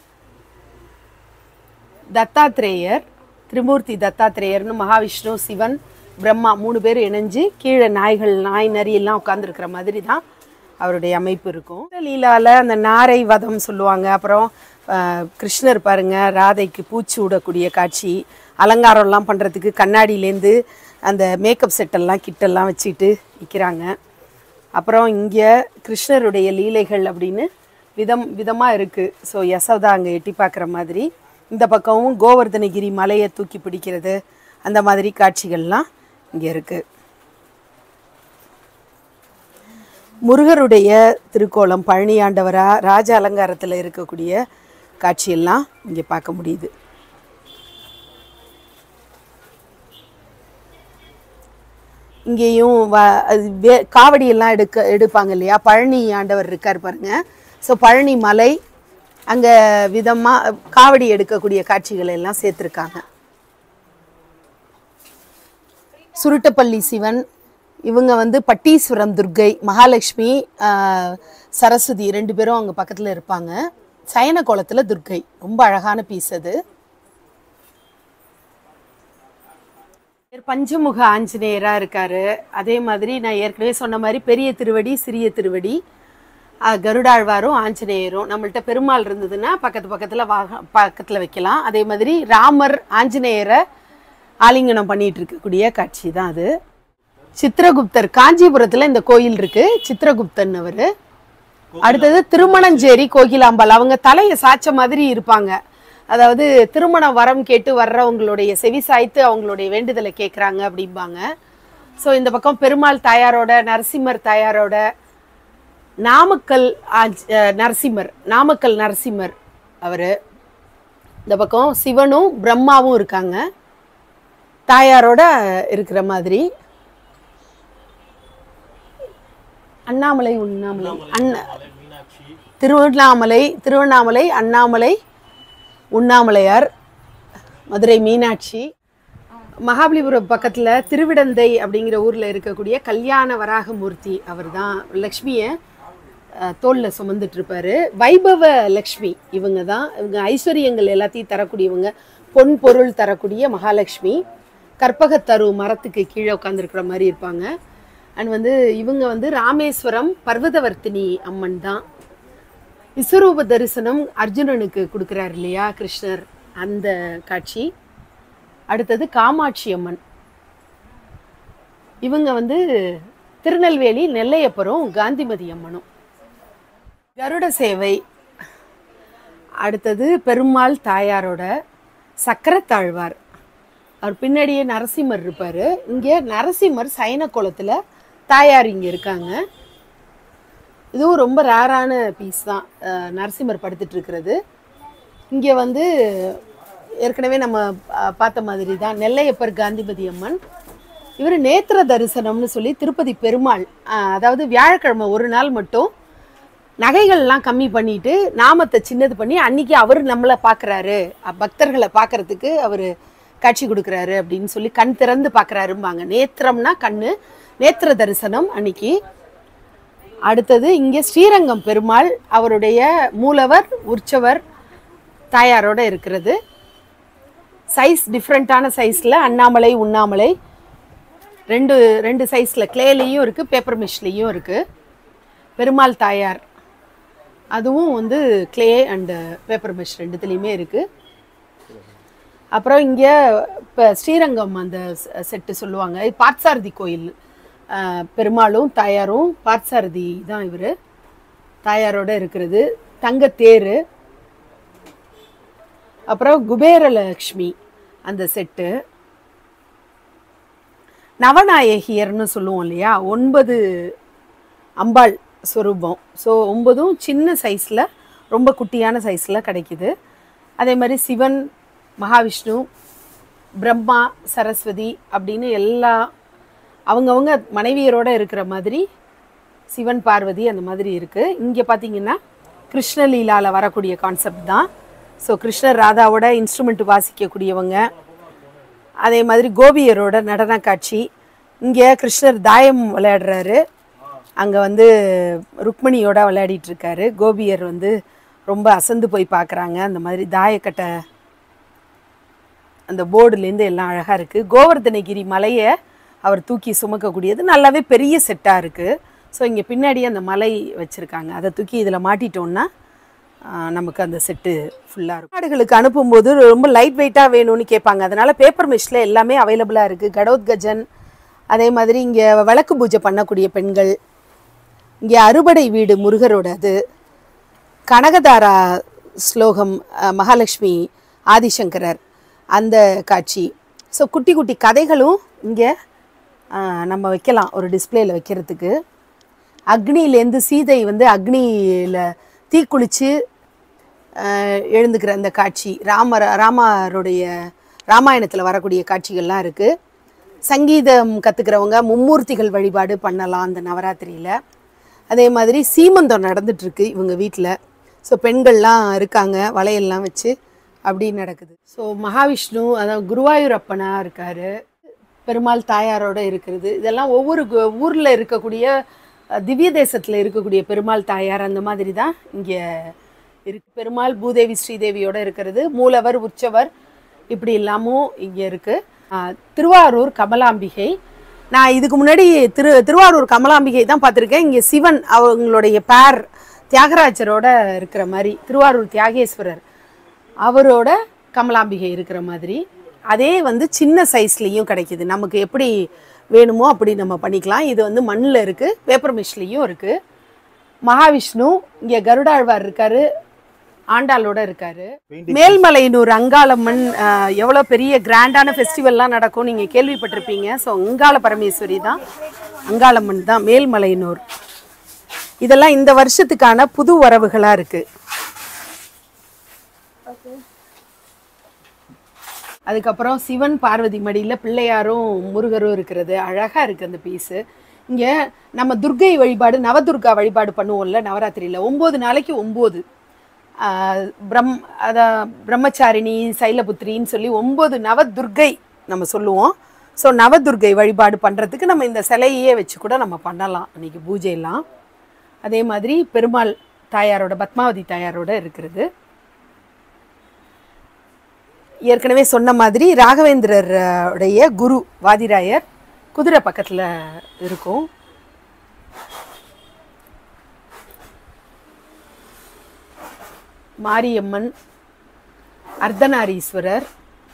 தத்தாத்ரேயர் திரிமூர்த்தி தத்தாத்ரேயர்னு மகாவிஷ்ணு சிவன் பிரம்மா மூணு பேர் இணைஞ்சு கீழே நாய்கள் நாய் நரி எல்லாம் உட்காந்துருக்கிற மாதிரி தான் அவருடைய அமைப்பு இருக்கும் லீலால அந்த நாரை வதம் சொல்லுவாங்க அப்புறம் ஆஹ், கிருஷ்ணர் பாருங்க ராதைக்கு பூச்சி விடக்கூடிய காட்சி அலங்காரம்லாம் பண்ணுறதுக்கு கண்ணாடியிலேருந்து அந்த மேக்கப் செட்டெல்லாம் கிட்டெல்லாம் வச்சுக்கிட்டு நிற்கிறாங்க அப்புறம் இங்கே கிருஷ்ணருடைய லீலைகள் அப்படின்னு விதம் விதமாக இருக்குது ஸோ யசோதா அங்கே எட்டி பார்க்குற மாதிரி இந்த பக்கமும் கோவர்தனகிரி மலையை தூக்கி பிடிக்கிறது அந்த மாதிரி காட்சிகள்லாம் இங்கே இருக்குது முருகருடைய திருக்கோலம் பழனி ஆண்டவரா ராஜ அலங்காரத்தில் இருக்கக்கூடிய காட்சியெல்லாம் இங்கே பார்க்க முடியுது இங்கேயும் வ அது வே காவடி எல்லாம் எடுக்க எடுப்பாங்க இல்லையா பழனி ஆண்டவர் இருக்கார் பாருங்க ஸோ பழனி மலை அங்கே விதமாக காவடி எடுக்கக்கூடிய காட்சிகளை எல்லாம் சேர்த்துருக்காங்க சுருட்டப்பள்ளி சிவன் இவங்க வந்து பட்டீஸ்வரம் துர்க்கை மகாலட்சுமி ஆஹ், சரஸ்வதி ரெண்டு பேரும் அங்கே பக்கத்தில் இருப்பாங்க சயன கோலத்தில் துர்க்கை ரொம்ப அழகான பீஸ் அது பஞ்சமுக ஆஞ்சநேயராக இருக்காரு அதே மாதிரி நான் ஏற்கனவே சொன்ன மாதிரி பெரிய திருவடி சிறிய திருவடி ஆஹ், கருடாழ்வாரும் ஆஞ்சநேயரும் நம்மள்ட்ட பெருமாள் இருந்ததுன்னா பக்கத்து பக்கத்தில் வாக பக்கத்தில் வைக்கலாம் அதே மாதிரி ராமர் ஆஞ்சநேயரை ஆலிங்கனம் பண்ணிட்டு இருக்கக்கூடிய காட்சி தான் அது சித்திரகுப்தர் காஞ்சிபுரத்தில் இந்த கோயில் இருக்கு சித்திரகுப்தன் அவர் அடுத்தது திருமணஞ்சேரி கோகிலாம்பாள் அவங்க தலையை சாய்ச்ச மாதிரி இருப்பாங்க அதாவது திருமண வரம் கேட்டு வர்றவங்களுடைய செவி சாய்த்து அவங்களுடைய வேண்டுதலை கேட்குறாங்க அப்படிம்பாங்க ஸோ இந்த பக்கம் பெருமாள் தாயாரோட நரசிம்மர் தாயாரோட நாமக்கல் ஆஞ்ச்- அஹ் நரசிம்மர் நாமக்கல் நரசிம்மர் அவர் இந்த பக்கம் சிவனும் பிரம்மாவும் இருக்காங்க தாயாரோட இருக்கிற மாதிரி அண்ணாமலை உண்ணாமலை அண்ணா திருவண்ணாமலை திருவண்ணாமலை அண்ணாமலை உண்ணாமலையார் மதுரை மீனாட்சி மகாபலிபுரம் பக்கத்தில் திருவிடந்தை அப்படிங்கிற ஊரில் இருக்கக்கூடிய கல்யாண வராகமூர்த்தி அவர் தான் லக்ஷ்மியை தோளில் சுமந்துட்டு இருப்பாரு வைபவ லக்ஷ்மி இவங்க தான் இவங்க ஐஸ்வர்யங்கள் எல்லாத்தையும் தரக்கூடியவங்க பொன் பொருள் தரக்கூடிய மகாலட்சுமி கற்பகத்தரு மரத்துக்கு கீழே உட்காந்துருக்கிற மாதிரி இருப்பாங்க அண்ட் வந்து இவங்க வந்து ராமேஸ்வரம் பர்வதவர்த்தினி அம்மன் தான் விஸ்வரூப தரிசனம் அர்ஜுனனுக்கு கொடுக்குறாரு இல்லையா கிருஷ்ணர் அந்த காட்சி அடுத்தது காமாட்சி அம்மன் இவங்க வந்து திருநெல்வேலி நெல்லையப்பரும் காந்திமதி அம்மனும் கருட சேவை அடுத்தது பெருமாள் தாயாரோட சக்கரத்தாழ்வார் அவர் பின்னாடியே நரசிம்மர் இருப்பார் இங்கே நரசிம்மர் சைன குளத்தில் தாயார் இங்கே இருக்காங்க இதுவும் ரொம்ப ரேரான பீஸ் தான் அஹ், நரசிம்மர் படுத்துட்டு இருக்கிறது இங்கே வந்து ஏற்கனவே நம்ம அஹ், பார்த்த மாதிரி தான் நெல்லையப்பர் காந்திமதி அம்மன் இவர் நேத்திர தரிசனம்னு சொல்லி திருப்பதி பெருமாள் அஹ், அதாவது வியாழக்கிழமை ஒரு நாள் மட்டும் நகைகள்லாம் கம்மி பண்ணிட்டு நாமத்தை சின்னது பண்ணி அன்னைக்கு அவர் நம்மளை பார்க்குறாரு பக்தர்களை பார்க்கறதுக்கு அவர் காட்சி கொடுக்குறாரு அப்படின்னு சொல்லி கண் திறந்து பார்க்குறாரும்பாங்க நேத்திரம்னா கண்ணு நேத்திர தரிசனம் அன்னைக்கு அடுத்தது இங்கே ஸ்ரீரங்கம் பெருமாள் அவருடைய மூலவர் உற்சவர் தாயாரோட இருக்கிறது சைஸ் டிஃப்ரெண்ட்டான சைஸில் அண்ணாமலை உண்ணாமலை ரெண்டு ரெண்டு சைஸில் கிளேலேயும் இருக்குது பேப்பர் மிஷ்லேயும் இருக்குது பெருமாள் தாயார் அதுவும் வந்து கிளே அண்டு பேப்பர் மெஷ் ரெண்டுத்துலேயுமே இருக்குது அப்புறம் இங்கே இப்போ ஸ்ரீரங்கம் அந்த செட்டு சொல்லுவாங்க இது பார்த்தசாரதி கோயில் அஹ், பெருமாளும் தாயாரும் பார்த்தசாரதி தான் இவர் தாயாரோட இருக்கிறது தங்கத்தேர் அப்புறம் குபேரலக்ஷ்மி அந்த செட்டு நவநாயகியர்னு சொல்லுவோம் இல்லையா ஒன்பது அம்பாள் ஸ்வரூபம் ஸோ ஒன்பதும் சின்ன சைஸில் ரொம்ப குட்டியான சைஸில் கிடைக்குது அதே மாதிரி சிவன் மகாவிஷ்ணு பிரம்மா சரஸ்வதி அப்படின்னு எல்லா அவங்கவங்க மனைவியரோட இருக்கிற மாதிரி சிவன் பார்வதி அந்த மாதிரி இருக்குது இங்கே பார்த்தீங்கன்னா கிருஷ்ணலீலாவில் வரக்கூடிய கான்செப்ட் தான் ஸோ கிருஷ்ணர் ராதாவோட இன்ஸ்ட்ருமெண்ட் வாசிக்கக்கூடியவங்க அதே மாதிரி கோபியரோட நடன காட்சி இங்கே கிருஷ்ணர் தாயம் விளையாடுறாரு அங்கே வந்து ருக்மணியோட விளையாடிட்டு இருக்காரு கோபியர் வந்து ரொம்ப அசந்து போய் பார்க்குறாங்க அந்த மாதிரி தாயக்கட்டை அந்த போர்டுலேருந்து எல்லாம் அழகாக இருக்குது கோவர்தனகிரி மலையை அவர் தூக்கி சுமக்கக்கூடியது நல்லாவே பெரிய செட்டாக இருக்குது ஸோ இங்கே பின்னாடி அந்த மலை வச்சுருக்காங்க அதை தூக்கி இதில் மாட்டிட்டோம்னா ஆஹ், நமக்கு அந்த செட்டு ஃபுல்லாக இருக்கும் நாடுகளுக்கு அனுப்பும்போது ரொம்ப லைட் வெயிட்டாக வேணும்னு கேட்பாங்க அதனால் பேப்பர் மிஷில் எல்லாமே அவைலபிளாக இருக்குது கடோத்கஜன் அதே மாதிரி இங்கே விளக்கு பூஜை பண்ணக்கூடிய பெண்கள் இங்கே அறுபடை வீடு முருகரோட அது கனகதாரா ஸ்லோகம் அஹ், மகாலட்சுமி ஆதிசங்கரர் அந்த காட்சி ஸோ குட்டி குட்டி கதைகளும் இங்கே நம்ம வைக்கலாம் ஒரு டிஸ்ப்ளேல வைக்கிறதுக்கு அக்னியிலேருந்து சீதை வந்து அக்னியில் தீக்குளிச்சு அஹ், எழுந்துக்கிற அந்த காட்சி ராமர் ராமருடைய ராமாயணத்தில் வரக்கூடிய காட்சிகள்லாம் இருக்குது சங்கீதம் கற்றுக்கிறவங்க மும்மூர்த்திகள் வழிபாடு பண்ணலாம் அந்த நவராத்திரியில் அதே மாதிரி சீமந்தம் நடந்துட்டுருக்கு இவங்க வீட்டில் ஸோ பெண்கள்லாம் இருக்காங்க வளையல்லாம் வச்சு அப்படி நடக்குது ஸோ மகாவிஷ்ணு அதாவது குருவாயூர் அப்பனா இருக்கார் பெருமாள் தாயாரோட இருக்கிறது இதெல்லாம் ஒவ்வொரு கு- ஊர்ல இருக்கக்கூடிய அஹ், திவ்ய தேசத்துல இருக்கக்கூடிய பெருமாள் தாயார் அந்த மாதிரி தான் இங்க இருக்கு பெருமாள் பூதேவி ஸ்ரீதேவியோட இருக்கிறது மூலவர் உற்சவர் இப்படி எல்லாமும் இங்க இருக்கு அஹ், திருவாரூர் கமலாம்பிகை நான் இதுக்கு முன்னாடி திரு திருவாரூர் கமலாம்பிகை தான் பார்த்துருக்கேன் இங்கே சிவன் அவங்களுடைய பேர் தியாகராஜரோட இருக்கிற மாதிரி திருவாரூர் தியாகேஸ்வரர் அவரோட கமலாம்பிகை இருக்கிற மாதிரி அதே வந்து சின்ன சைஸ்லேயும் கிடைக்குது நமக்கு எப்படி வேணுமோ அப்படி நம்ம பண்ணிக்கலாம் இது வந்து மண்ணில் இருக்குது பேப்பர் மிஷ்லேயும் இருக்குது மகாவிஷ்ணு இங்கே கருடாழ்வார் இருக்காரு ஆண்டாளோட இருக்காரு பெயிண்டிங் மேல்மலையனூர் அங்காளம்மன் அஹ், எவ்வளோ பெரிய கிராண்டான ஃபெஸ்டிவல்லாம் நடக்கும் நீங்கள் கேள்விப்பட்டிருப்பீங்க ஸோ அங்காள பரமேஸ்வரி தான் அங்காளம்மன் தான் மேல்மலையனூர் இதெல்லாம் இந்த வருஷத்துக்கான புது வரவுகளாக இருக்குது அதுக்கப்புறம் சிவன் பார்வதி மடியில் பிள்ளையாரும் முருகரும் இருக்கிறது அழகாக இருக்குது அந்த பீஸு இங்கே நம்ம துர்க்கை வழிபாடு நவதுர்கா வழிபாடு பண்ணுவோம்ல நவராத்திரியில் ஒம்பது நாளைக்கு ஒம்பது பிரம் அத பிரம்மச்சாரிணி சைலபுத்திரின்னு சொல்லி ஒம்பது நவதுர்க்கை நம்ம சொல்லுவோம் ஸோ நவதுர்க்கை வழிபாடு பண்ணுறதுக்கு நம்ம இந்த சிலையே வச்சு கூட நம்ம பண்ணலாம் இன்னைக்கு பூஜையெல்லாம் அதே மாதிரி பெருமாள் தாயாரோட பத்மாவதி தாயாரோட இருக்கிறது ஏற்கனவே சொன்ன மாதிரி ராகவேந்திரர் அஹ், உடைய குரு வாதிராயர் குதிரை பக்கத்தில் இருக்கும் மாரியம்மன் அர்த்தநாரீஸ்வரர்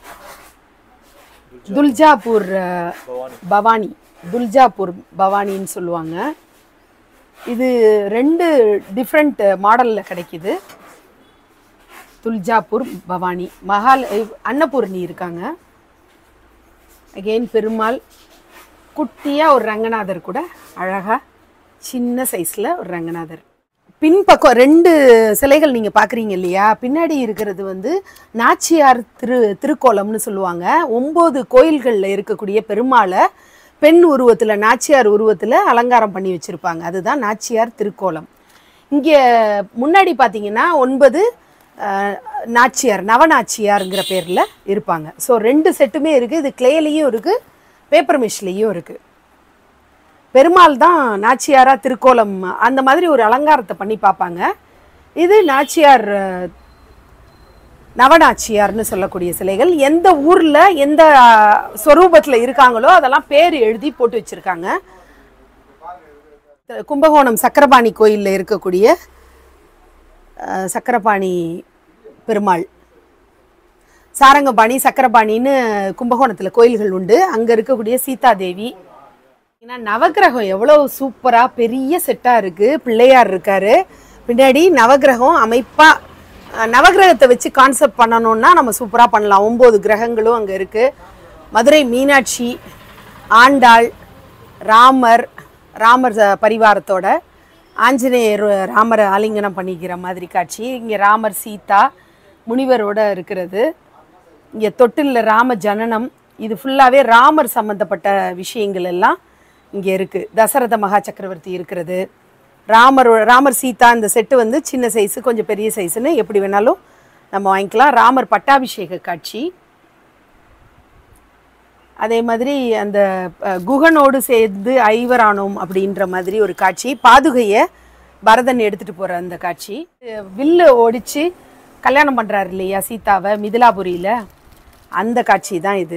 துல்ஜாப்பூர் அஹ், பவானி துல்ஜாப்பூர் பவானின்னு சொல்லுவாங்க இது ரெண்டு டிஃப்ரெண்ட் மாடலில் கிடைக்குது துல்ஜாப்பூர் பவானி மகால் இவ்- அன்னபூர்ணி இருக்காங்க அகெயின் பெருமாள் குட்டியாக ஒரு ரங்கநாதர் கூட அழகாக சின்ன சைஸில் ஒரு ரங்கநாதர் பின்பக்கம் ரெண்டு சிலைகள் நீங்கள் பார்க்குறீங்க இல்லையா பின்னாடி இருக்கிறது வந்து நாச்சியார் திரு திருக்கோலம்னு சொல்லுவாங்க ஒம்பது கோயில்களில் இருக்கக்கூடிய பெருமாளை பெண் உருவத்தில் நாச்சியார் உருவத்தில் அலங்காரம் பண்ணி வச்சுருப்பாங்க அதுதான் நாச்சியார் திருக்கோலம் இங்கே முன்னாடி பார்த்தீங்கன்னா ஒன்பது அஹ், நாச்சியார் நவநாச்சியாருங்கிற பேரில் இருப்பாங்க ஸோ ரெண்டு செட்டுமே இருக்குது இது கிளேலையும் இருக்குது பேப்பர் மிஷ்லேயும் இருக்குது பெருமாள் தான் நாச்சியாரா திருக்கோலம் அந்த மாதிரி ஒரு அலங்காரத்தை பண்ணி பார்ப்பாங்க இது நாச்சியார் அஹ், நவநாச்சியார்னு சொல்லக்கூடிய சிலைகள் எந்த ஊரில் எந்த ஸ்வரூபத்தில் இருக்காங்களோ அதெல்லாம் பேர் எழுதி போட்டு வச்சுருக்காங்க கும்பகோணம் சக்கரபாணி கோயிலில் இருக்கக்கூடிய அஹ், சக்கரபாணி பெருமாள் சாரங்கபாணி சக்கரபாணின்னு கும்பகோணத்தில் கோயில்கள் உண்டு அங்கே இருக்கக்கூடிய சீதாதேவி ஏன்னா நவக்கிரகம் எவ்வளோ சூப்பராக பெரிய செட்டாக இருக்குது பிள்ளையார் இருக்காரு பின்னாடி நவக்கிரகம் அமைப்பாக நவக்கிரகத்தை வச்சு கான்செப்ட் பண்ணணும்னா நம்ம சூப்பராக பண்ணலாம் ஒம்பது கிரகங்களும் அங்கே இருக்குது மதுரை மீனாட்சி ஆண்டாள் ராமர் ராமர் ச- பரிவாரத்தோட ஆஞ்சநேயர் ராமரை ஆலிங்கனம் பண்ணிக்கிற மாதிரி காட்சி இங்கே ராமர் சீதா முனிவரோட இருக்கிறது இங்கே தொட்டிலில் ராம ஜனனம் இது ஃபுல்லாகவே ராமர் சம்மந்தப்பட்ட விஷயங்கள் எல்லாம் இங்கே இருக்குது தசரத மகா சக்கரவர்த்தி இருக்கிறது ராமரோட ராமர் சீதா இந்த செட்டு வந்து சின்ன சைஸு கொஞ்சம் பெரிய சைஸுன்னு எப்படி வேணாலும் நம்ம வாங்கிக்கலாம் ராமர் பட்டாபிஷேக காட்சி அதே மாதிரி அந்த அஹ், குகனோடு சேர்ந்து ஐவரானோம் அப்படின்ற மாதிரி ஒரு காட்சி பாதுகையை பரதன் எடுத்துட்டு போற அந்த காட்சி அஹ், வில்லு ஓடிச்சு கல்யாணம் பண்றாரு இல்லையா சீதாவை மிதிலாபுரியில அந்த காட்சி தான் இது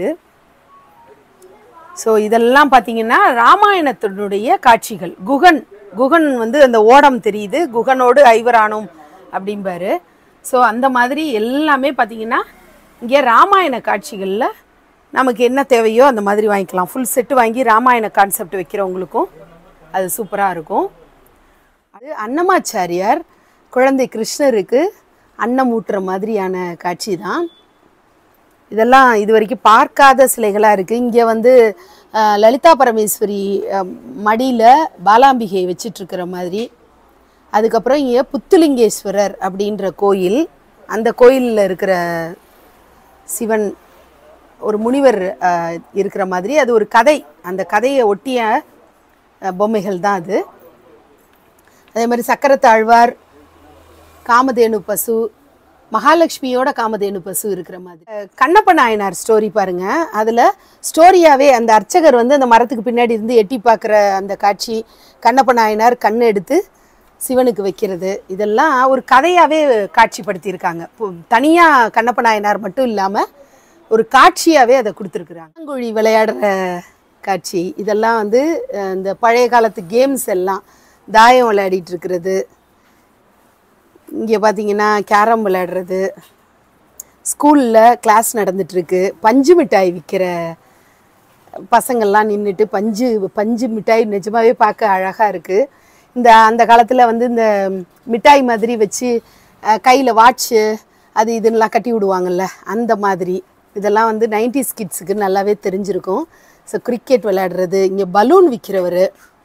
ஸோ இதெல்லாம் பார்த்தீங்கன்னா ராமாயணத்தினுடைய காட்சிகள் குகன் குகன் வந்து அந்த ஓடம் தெரியுது குகனோடு ஐவரானோம் அப்படிம்பாரு ஸோ அந்த மாதிரி எல்லாமே பார்த்தீங்கன்னா இங்கே ராமாயண காட்சிகளில் நமக்கு என்ன தேவையோ அந்த மாதிரி வாங்கிக்கலாம் ஃபுல் செட்டு வாங்கி ராமாயண கான்செப்ட் வைக்கிறவங்களுக்கும் அது சூப்பராக இருக்கும் அது அன்னமாச்சாரியார் குழந்தை கிருஷ்ணருக்கு அன்னம் ஊட்டுற மாதிரியான காட்சி தான் இதெல்லாம் இது வரைக்கும் பார்க்காத சிலைகளாக இருக்குது இங்கே வந்து அஹ், லலிதா பரமேஸ்வரி மடியில் பாலாம்பிகை வச்சிட்ருக்கிற மாதிரி அதுக்கப்புறம் இங்கே புத்துலிங்கேஸ்வரர் அப்படின்ற கோயில் அந்த கோயிலில் இருக்கிற சிவன் ஒரு முனிவர் அஹ், இருக்கிற மாதிரி அது ஒரு கதை அந்த கதையை ஒட்டிய அஹ், பொம்மைகள் தான் அது அதே மாதிரி சக்கரத்தாழ்வார் காமதேனு பசு மகாலட்சுமியோட காமதேனு பசு இருக்கிற மாதிரி அஹ் கண்ணப்ப நாயனார் ஸ்டோரி பாருங்க அதுல ஸ்டோரியாவே அந்த அர்ச்சகர் வந்து அந்த மரத்துக்கு பின்னாடி இருந்து எட்டி பார்க்குற அந்த காட்சி கண்ணப்ப நாயனார் கண் எடுத்து சிவனுக்கு வைக்கிறது இதெல்லாம் ஒரு கதையாவே காட்சிப்படுத்தியிருக்காங்க இப்போ தனியா கண்ணப்ப நாயனார் மட்டும் இல்லாம ஒரு காட்சியாவே அதை கொடுத்துருக்குறாங்க பூங்குழி விளையாடுற காட்சி இதெல்லாம் வந்து அஹ், இந்த பழைய காலத்து கேம்ஸ் எல்லாம் தாயம் விளையாடிட்டு இருக்கிறது இங்கே பார்த்தீங்கன்னா கேரம் விளையாடுறது ஸ்கூலில் கிளாஸ் நடந்துட்டுருக்கு பஞ்சு மிட்டாய் விற்கிற பசங்கள்லாம் நின்றுட்டு பஞ்சு பஞ்சு மிட்டாய் நிஜமாவே பார்க்க அழகாக இருக்குது இந்த அந்த காலத்தில் வந்து இந்த மிட்டாய் மாதிரி வச்சு கையில் வாட்ச்சு அது இதுன்னெலாம் கட்டி விடுவாங்கல்ல அந்த மாதிரி இதெல்லாம் வந்து 90s கிட்ஸுக்கு நல்லாவே தெரிஞ்சிருக்கும் ஸோ கிரிக்கெட் விளையாடுறது இங்கே பலூன் விற்கிறவர்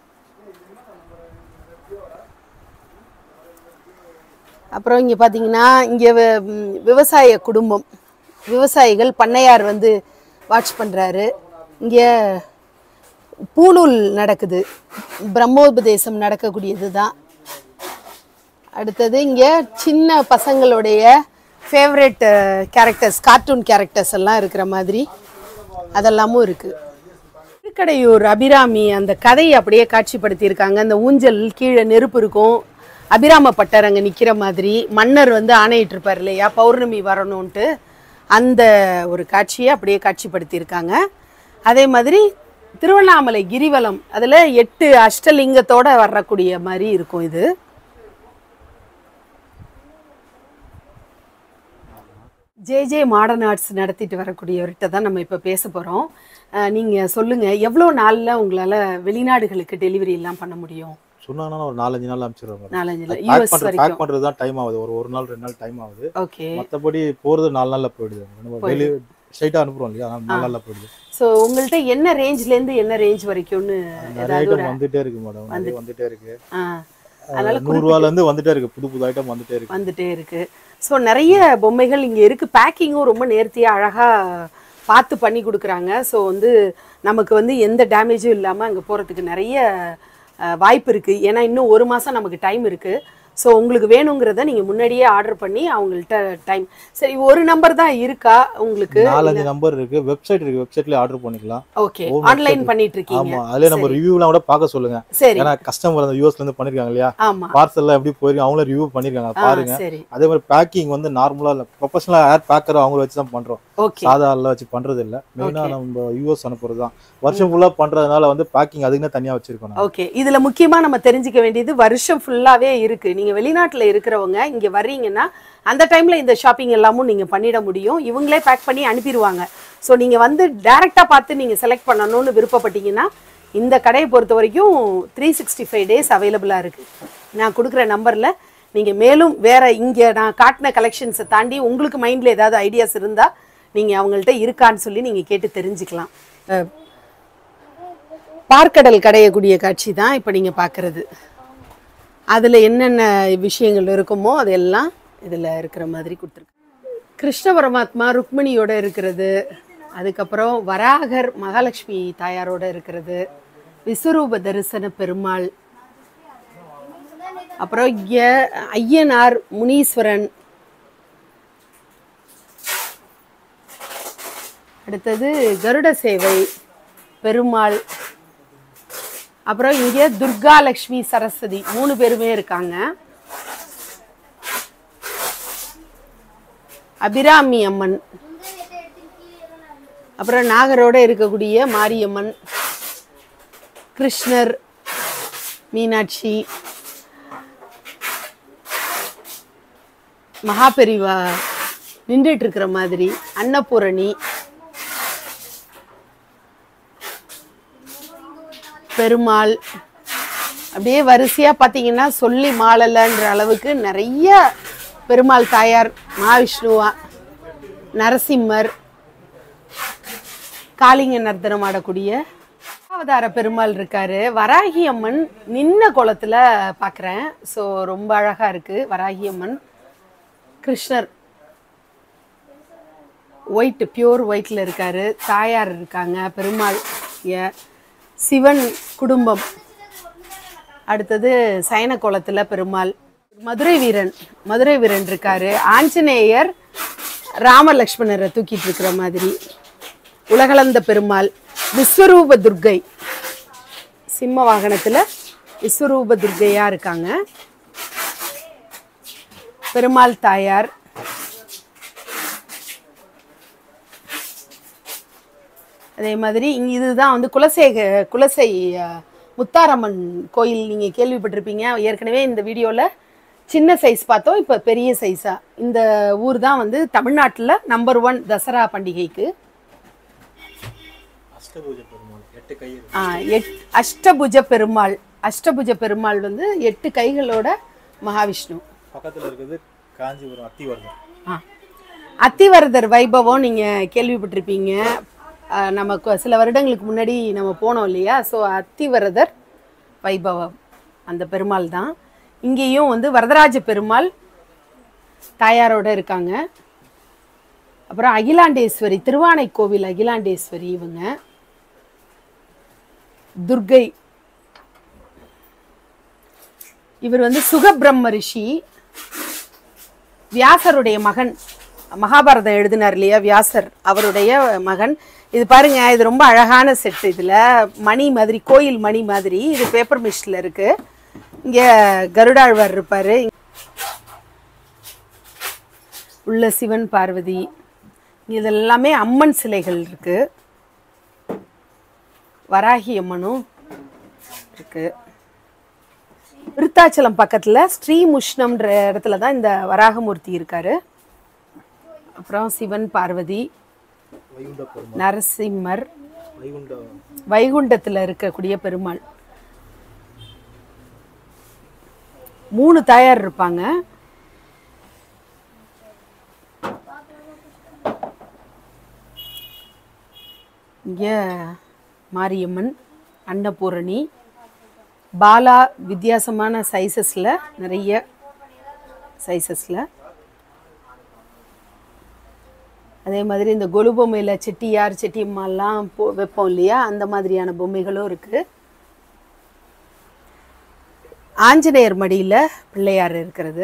அப்புறம் இங்கே பார்த்தீங்கன்னா இங்கே விவசாய குடும்பம் விவசாயிகள் பண்ணையார் வந்து வாட்ச் பண்ணுறாரு இங்கே பூணூல் நடக்குது பிரம்மோபதேசம் நடக்கக்கூடியது தான் அடுத்தது இங்கே சின்ன பசங்களுடைய ஃபேவரட் கேரக்டர்ஸ் கார்ட்டூன் கேரக்டர்ஸ் எல்லாம் இருக்கிற மாதிரி அதெல்லாமும் இருக்குது திருக்கடையூர் அபிராமி அந்த கதையை அப்படியே காட்சிப்படுத்தியிருக்காங்க அந்த ஊஞ்சல் கீழே நெருப்பு இருக்கும் அபிராம பட்டர் அங்கே நிற்கிற மாதிரி மன்னர் வந்து ஆணையிட்டு இருப்பார் இல்லையா பௌர்ணமி வரணும்ன்ட்டு அந்த ஒரு காட்சியை அப்படியே காட்சிப்படுத்தியிருக்காங்க அதே மாதிரி திருவண்ணாமலை கிரிவலம் அதில் எட்டு அஷ்டலிங்கத்தோட வரக்கூடிய மாதிரி இருக்கும் இது ஜே ஜே மாடர்ன் ஆர்ட்ஸ் நடத்திட்டு வரக்கூடியவர்கிட்ட தான் நம்ம இப்போ பேச போகிறோம் நீங்கள் சொல்லுங்கள் எவ்வளோ நாளில் உங்களால் வெளிநாடுகளுக்கு டெலிவரி எல்லாம் பண்ண முடியும் சொன்னாங்கன்னா ஒரு நாலஞ்சு நாள் அனுப்பிச்சிடுவாங்க நாலஞ்சில் பேக் யூஎஸ் பண்றது வரைக்கும் பேக் பண்றது தான் டைம் ஆகுது ஒரு ஒரு நாள் ரெண்டு நாள் டைம் ஆகுது ஓகே மத்தபடி போறது நாலு நாள்ல போயிடுது நம்ம வெளியே ஸ்ட்ரைட்டா அனுப்புறோம் இல்லையா அதனால நாலு நாள்ல போயிடுது ஸோ உங்கள்கிட்ட என்ன ரேஞ்ச்லேருந்து என்ன ரேஞ்ச் வரைக்கும்னு நிறைய ஏதாவது ஒரு ஐட்டம் வந்துட்டே இருக்கு மேடம் நிறைய வந்துட்டே இருக்கு ஆ அதனால நூறு ரூபால இருந்து வந்துட்டே இருக்கு புது புது ஐட்டம் வந்துட்டே இருக்கு வந்துட்டே இருக்கு ஸோ நிறைய பொம்மைகள் இங்கே இருக்கு பேக்கிங்கும் ரொம்ப நேர்த்தியாக அழகாக பார்த்து பண்ணி கொடுக்குறாங்க ஸோ வந்து நமக்கு வந்து எந்த டேமேஜும் இல்லாமல் அங்கே போகிறதுக்கு நிறைய அஹ், வாய்ப்பு இருக்குது ஏன்னா இன்னும் ஒரு மாதம் நமக்கு டைம் இருக்குது ஸோ உங்களுக்கு வேணுங்கிறத நீங்கள் முன்னாடியே ஆர்டர் பண்ணி அவங்கள்ட்ட டைம் சரி ஒரு நம்பர் தான் இருக்கா உங்களுக்கு நாலஞ்சு நம்பர் இருக்கு வெப்சைட் இருக்கு வெப்சைட்ல ஆர்டர் பண்ணிக்கலாம் ஓகே Home ஆன்லைன் website. பண்ணிட்டு இருக்கீங்க ஆமா அதுல நம்ம ரிவ்யூலாம் கூட பார்க்க சொல்லுங்க சரி ஏன்னா கஸ்டமர் அந்த யூஎஸ்ல இருந்து பண்ணிருக்காங்க இல்லையா ஆமா பார்சல் எல்லாம் எப்படி போயிருக்கு அவங்களும் ரிவ்யூ பண்ணிருக்காங்க ஆ பாருங்க சரி அதே மாதிரி பேக்கிங் வந்து நார்மலா இல்ல ப்ரொஃபஷனலா ஏர் பேக்கர் அவங்கள வச்சு தான் பண்றோம் ஓகே சாதா எல்லாம் வச்சு பண்றது இல்ல மெயினா Okay. நம்ம யூஎஸ் அனுப்புறது தான் வருஷம் ஃபுல்லா பண்றதுனால வந்து பேக்கிங் அதுக்குன்னு தனியா வச்சிருக்கோம் நாங்க. ஓகே இதுல முக்கியமா நம்ம தெரிஞ்சுக்க வேண்டியது வருஷம் ஃபுல்லாவே இருக்கு நீங்க வெளிநாட்டுல இருக்கிறவங்க இங்க வர்றீங்கன்னா அந்த டைம்ல இந்த ஷாப்பிங் எல்லாமும் நீங்க பண்ணிட முடியும் இவங்களே பேக் பண்ணி அனுப்பிடுவாங்க ஸோ நீங்க வந்து டைரக்டா பார்த்து நீங்க செலக்ட் பண்ணணும்னு விருப்பப்பட்டீங்கன்னா இந்த கடையை பொறுத்த வரைக்கும் த்ரீ சிக்ஸ்டி ஃபைவ் டேஸ் அவைலபிளாக இருக்கு நான் கொடுக்குற நம்பர்ல நீங்க மேலும் வேற இங்க நான் காட்டின கலெக்ஷன்ஸை தாண்டி உங்களுக்கு மைண்ட்ல ஏதாவது ஐடியாஸ் இருந்தா நீங்க அவங்கள்ட்ட இருக்கான்னு சொல்லி நீங்க கேட்டு தெரிஞ்சுக்கலாம் அஹ், பார்க்கடல் கடையக்கூடிய காட்சி தான் இப்போ நீங்கள் பார்க்குறது அதில் என்னென்ன விஷயங்கள் இருக்குமோ அதெல்லாம் இதில் இருக்கிற மாதிரி கொடுத்துருக்கு கிருஷ்ண பரமாத்மா ருக்மிணியோட இருக்கிறது அதுக்கப்புறம் வராகர் மகாலட்சுமி தாயாரோட இருக்கிறது விஸ்வரூப தரிசன பெருமாள் அப்புறம் இங்க ஐயனார் முனீஸ்வரன் அடுத்தது கருட சேவை பெருமாள் அப்புறம் இங்கே துர்கா லக்ஷ்மி சரஸ்வதி மூணு பேருமே இருக்காங்க அபிராமி அம்மன் அப்புறம் நாகரோட இருக்கக்கூடிய மாரியம்மன் கிருஷ்ணர் மீனாட்சி மகாபெரிவா நின்றுட்டு இருக்கிற மாதிரி அன்னபூரணி பெருமாள் அப்படியே வரிசையா பார்த்தீங்கன்னா சொல்லி மாளலன்ற அளவுக்கு நிறைய பெருமாள் தாயார் மகாவிஷ்ணுவா நரசிம்மர் காளிங்க நர்த்தனம் ஆடக்கூடிய அவதார பெருமாள் இருக்காரு வராகி அம்மன் நின்ன குளத்துல பார்க்குறேன் ஸோ ரொம்ப அழகா இருக்கு வராகி அம்மன் கிருஷ்ணர் ஒயிட் பியூர் ஒயிட்ல இருக்காரு தாயார் இருக்காங்க பெருமாள் இங்க சிவன் குடும்பம் அடுத்தது சயன குளத்துல பெருமாள் மதுரை வீரன் மதுரை வீரன் இருக்காரு ஆஞ்சநேயர் ராமலக்ஷ்மணரை தூக்கிட்டு இருக்கிற மாதிரி உலகளந்த பெருமாள் விஸ்வரூப துர்க்கை சிம்ம வாகனத்துல விஸ்வரூப துர்க்கையா இருக்காங்க பெருமாள் தாயார் அதே மாதிரி இங்க இதுதான் வந்து குலசேக குலசை அஹ், முத்தாரம்மன் கோயில் நீங்க கேள்விப்பட்டிருப்பீங்க ஏற்கனவே இந்த வீடியோல சின்ன சைஸ் பார்த்தோம் இப்போ பெரிய சைஸா இந்த ஊர் தான் வந்து தமிழ்நாட்டில் நம்பர் ஒன் தசரா பண்டிகைக்கு அஷ்டபூஜை பெருமாள் எட்டு கை இருக்கு. ஆ, எட் அஷ்டபுஜ பெருமாள் அஷ்டபுஜ பெருமாள் வந்து எட்டு கைகளோட மகாவிஷ்ணு பக்கத்துல இருக்குது காஞ்சிபுரம் அத்திவர்தம் ஆ. அத்திவரதர் வைபவம் நீங்கள் கேள்விப்பட்டிருப்பீங்க ஆ, நமக்கு சில வருடங்களுக்கு முன்னாடி நம்ம போனோம் இல்லையா ஸோ அத்திவரதர் வைபவம் அந்த பெருமாள் தான் இங்கேயும் வந்து வரதராஜ பெருமாள் தாயாரோட இருக்காங்க அப்புறம் அகிலாண்டேஸ்வரி திருவானைக்கோவில் அகிலாண்டேஸ்வரி இவங்க துர்கை இவர் வந்து சுகபிரம்ம ரிஷி வியாசருடைய மகன் மகாபாரதம் எழுதினார் இல்லையா வியாசர் அவருடைய மகன் இது பாருங்க இது ரொம்ப அழகான செட் இதுல மணி மாதிரி கோயில் மணி மாதிரி இது பேப்பர் மிஷில் இருக்கு இங்க கருடாழ்வார் இருப்பாரு உள்ள சிவன் பார்வதி இது எல்லாமே அம்மன் சிலைகள் இருக்கு வராகி அம்மனும் இருக்கு விருத்தாச்சலம் பக்கத்துல ஸ்ரீமுஷ்ணம்ன்ற இடத்துல தான் இந்த வராகமூர்த்தி இருக்காரு அப்புறம் சிவன் பார்வதி வைகுண்ட பெருமாள் நரசிம்மர் வைகுண்ட வைகுண்டத்துல இருக்கக்கூடிய பெருமாள் மூணு தாயார் இருப்பாங்க இங்க மாரியம்மன் அன்னபூரணி பாலா வித்தியாசமான சைஸஸில் நிறைய சைஸஸில் அதே மாதிரி இந்த கொலு பொம்மையில் செட்டியார் செட்டியம்மாலாம் போ வைப்போம் இல்லையா அந்த மாதிரியான பொம்மைகளும் இருக்குது ஆஞ்சநேயர் மடியில் பிள்ளையார் இருக்கிறது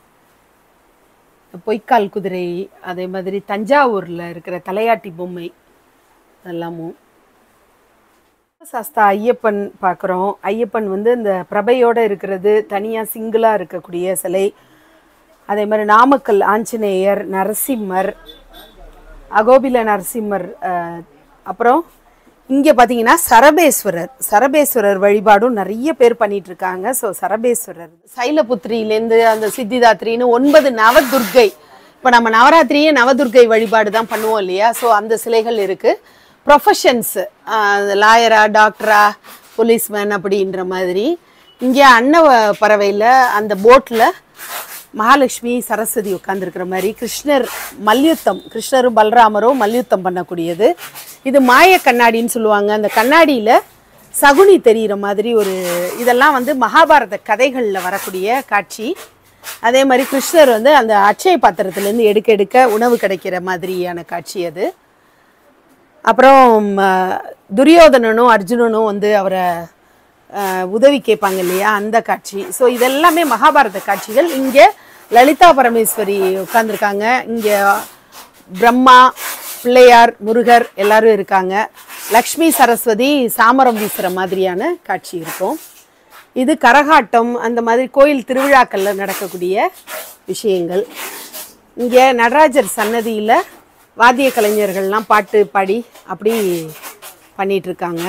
பொய்க்கால் குதிரை அதே மாதிரி தஞ்சாவூரில் இருக்கிற தலையாட்டி பொம்மை எல்லாமும் சாஸ்தா ஐயப்பன் பார்க்குறோம் ஐயப்பன் வந்து இந்த பிரபையோட இருக்கிறது தனியாக சிங்கிளாக இருக்கக்கூடிய சிலை அதே மாதிரி நாமக்கல் ஆஞ்சநேயர் நரசிம்மர் அகோபில நரசிம்மர் அஹ், அப்புறம் இங்கே பார்த்தீங்கன்னா சரபேஸ்வரர் சரபேஸ்வரர் வழிபாடும் நிறைய பேர் பண்ணிட்டு இருக்காங்க ஸோ சரபேஸ்வரர் சைலபுத்திரியிலேருந்து அந்த சித்திதாத்ரின்னு ஒன்பது நவதுர்க்கை இப்போ நம்ம நவராத்திரியே நவதுர்க்கை வழிபாடு தான் பண்ணுவோம் இல்லையா ஸோ அந்த சிலைகள் இருக்குது ப்ரொஃபஷன்ஸ் லாயரா டாக்டரா போலீஸ்மேன் அப்படின்ற மாதிரி இங்கே அன்ன பறவையில் அந்த போட்டில் மகாலட்சுமி சரஸ்வதி உட்காந்துருக்கிற மாதிரி கிருஷ்ணர் மல்யுத்தம் கிருஷ்ணரும் பலராமரும் மல்யுத்தம் பண்ணக்கூடியது இது மாய கண்ணாடின்னு சொல்லுவாங்க அந்த கண்ணாடியில் சகுனி தெரிகிற மாதிரி ஒரு இதெல்லாம் வந்து மகாபாரத கதைகளில் வரக்கூடிய காட்சி அதே மாதிரி கிருஷ்ணர் வந்து அந்த அட்சய பாத்திரத்துலேருந்து எடுக்க எடுக்க உணவு கிடைக்கிற மாதிரியான காட்சி அது அப்புறம் அஹ், துரியோதனனும் அர்ஜுனனும் வந்து அவரை அஹ், உதவி கேட்பாங்க இல்லையா அந்த காட்சி ஸோ இதெல்லாமே மகாபாரத காட்சிகள் இங்கே லலிதா பரமேஸ்வரி உட்காந்துருக்காங்க இங்கே பிரம்மா பிள்ளையார் முருகர் எல்லாரும் இருக்காங்க லக்ஷ்மி சரஸ்வதி சாமரம் வீசுகிற மாதிரியான காட்சி இருக்கும் இது கரகாட்டம் அந்த மாதிரி கோயில் திருவிழாக்களில் நடக்கக்கூடிய விஷயங்கள் இங்கே நடராஜர் சன்னதியில் வாத்திய கலைஞர்கள்லாம் பாட்டு பாடி அப்படி பண்ணிட்டு இருக்காங்க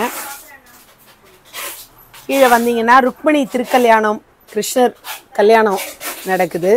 கீழே வந்தீங்கன்னா ருக்மிணி திருக்கல்யாணம் கிருஷ்ணர் கல்யாணம் நடக்குது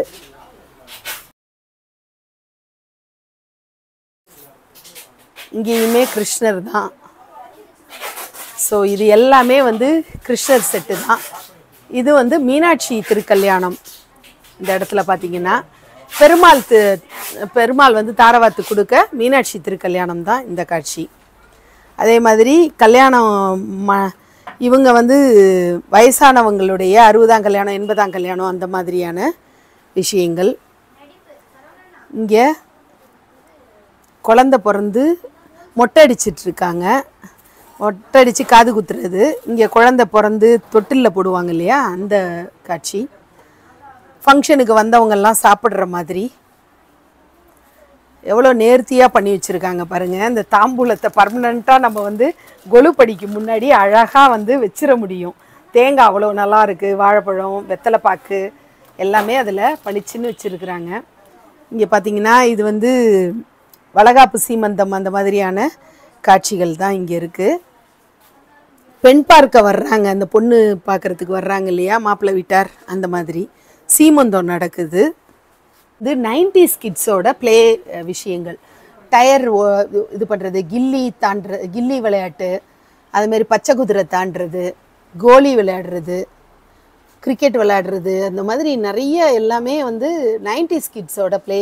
இங்கேயுமே கிருஷ்ணர் தான் ஸோ இது எல்லாமே வந்து கிருஷ்ணர் செட்டு தான் இது வந்து மீனாட்சி திருக்கல்யாணம் இந்த இடத்துல பார்த்தீங்கன்னா பெருமாள் தி பெருமாள் வந்து தாரவாத்து கொடுக்க மீனாட்சி திருக்கல்யாணம் தான் இந்த காட்சி அதே மாதிரி கல்யாணம் ம இவங்க வந்து வயசானவங்களுடைய அறுபதாம் கல்யாணம் எண்பதாம் கல்யாணம் அந்த மாதிரியான விஷயங்கள் இங்கே குழந்த பிறந்து மொட்டை அடிச்சிட்டு இருக்காங்க மொட்டை அடித்து காது குத்துறது இங்கே குழந்த பிறந்து தொட்டிலில் போடுவாங்க இல்லையா அந்த காட்சி ஃபங்க்ஷனுக்கு வந்தவங்கெல்லாம் சாப்பிட்ற மாதிரி எவ்வளோ நேர்த்தியாக பண்ணி வச்சுருக்காங்க பாருங்கள் இந்த தாம்பூலத்தை பர்மனண்ட்டாக நம்ம வந்து கொலுப்படிக்கு முன்னாடி அழகாக வந்து வச்சிட முடியும் தேங்காய் அவ்வளோ நல்லா இருக்குது வாழைப்பழம் வெத்தலைப்பாக்கு எல்லாமே அதில் பளிச்சுன்னு வச்சுருக்குறாங்க இங்கே பார்த்தீங்கன்னா இது வந்து வளகாப்பு சீமந்தம் அந்த மாதிரியான காட்சிகள் தான் இங்கே இருக்குது பெண் பார்க்க வர்றாங்க அந்த பொண்ணு பார்க்கறதுக்கு வர்றாங்க இல்லையா மாப்பிள்ளை வீட்டார் அந்த மாதிரி சீமந்தம் நடக்குது இது நைன்டிஸ் கிட்ஸோட ப்ளே விஷயங்கள் டயர் ஓ- இது பண்ணுறது கில்லி தாண்டுற கில்லி விளையாட்டு அதுமாரி பச்சை குதிரை தாண்டுறது கோலி விளையாடுறது கிரிக்கெட் விளையாடுறது அந்த மாதிரி நிறைய எல்லாமே வந்து நைன்டிஸ் கிட்ஸோட ப்ளே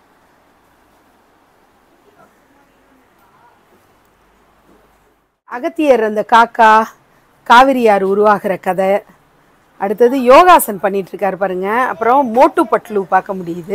அகத்தியர் அந்த காக்கா காவிரியார் உருவாகிற கதை அடுத்தது யோகாசன் பண்ணிட்டு இருக்காரு பாருங்க அப்புறம் மோட்டு பட்லு பார்க்க முடியுது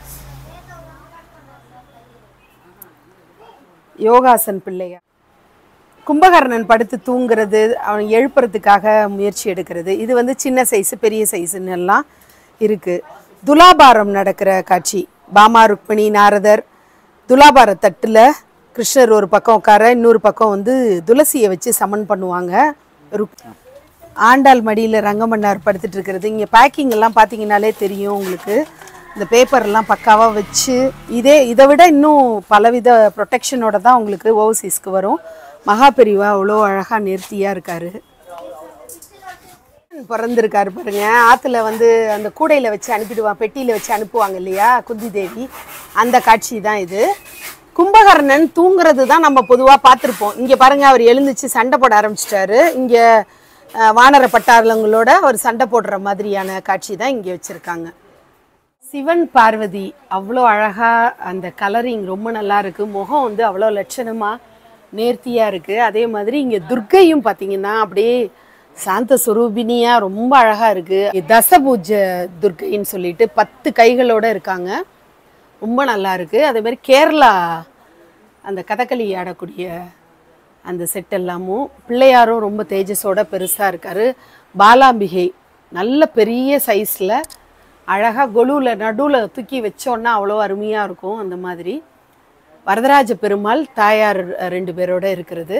யோகாசன் பிள்ளையா கும்பகர்ணன் படுத்து தூங்குறது அவன் எழுப்புறதுக்காக முயற்சி எடுக்கிறது இது வந்து சின்ன சைஸு பெரிய சைஸுன்னு எல்லாம் இருக்கு துலாபாரம் நடக்கிற காட்சி பாமா ருக்மிணி நாரதர் துலாபார தட்டில் கிருஷ்ணர் ஒரு பக்கம் உட்கார இன்னொரு பக்கம் வந்து துளசியை வச்சு சமன் பண்ணுவாங்க ருக் ஆண்டாள் மடியில் ரங்கமன்னார் படுத்துட்டு இருக்கிறது இங்கே பேக்கிங் எல்லாம் பார்த்தீங்கன்னாலே தெரியும் உங்களுக்கு இந்த பேப்பர்லாம் பக்காவாக வச்சு இதே இதை விட இன்னும் பலவித ப்ரொடெக்ஷனோட தான் உங்களுக்கு ஓவர்சீஸ்க்கு வரும் மகாபெரிவா அவ்வளோ அழகாக நேர்த்தியாக இருக்காரு பிறந்திருக்காரு பாருங்க ஆற்றுல வந்து அந்த கூடையில் வச்சு அனுப்பிடுவான் பெட்டியில் வச்சு அனுப்புவாங்க இல்லையா குந்தி தேவி அந்த காட்சி தான் இது கும்பகர்ணன் தூங்குறது தான் நம்ம பொதுவாக பார்த்துருப்போம் இங்கே பாருங்க அவர் எழுந்துச்சு சண்டை போட ஆரம்பிச்சிட்டாரு இங்கே வானர பட்டாளங்களோட அவர் சண்டை போடுற மாதிரியான காட்சி தான் இங்கே வச்சுருக்காங்க சிவன் பார்வதி அவ்வளோ அழகா அந்த கலரிங் ரொம்ப நல்லா இருக்கு முகம் வந்து அவ்வளோ லட்சணமா நேர்த்தியா இருக்கு அதே மாதிரி இங்க துர்க்கையும் பார்த்தீங்கன்னா அப்படியே சாந்த சுரூபினியா ரொம்ப அழகா இருக்கு தசபூஜ துர்க்கைன்னு சொல்லிட்டு பத்து கைகளோட இருக்காங்க ரொம்ப நல்லா இருக்கு அதே மாதிரி கேரளா அந்த கதகளி ஆடக்கூடிய அந்த செட் எல்லாமும் பிள்ளையாரும் ரொம்ப தேஜஸோட பெருசா இருக்காரு பாலாம்பிகை நல்ல பெரிய சைஸ்ல அழகா கொலுவில் நடுவில் தூக்கி வச்சோன்னா அவ்வளோ அருமையாக இருக்கும் அந்த மாதிரி வரதராஜ பெருமாள் தாயார் அஹ், ரெண்டு பேரோட இருக்கிறது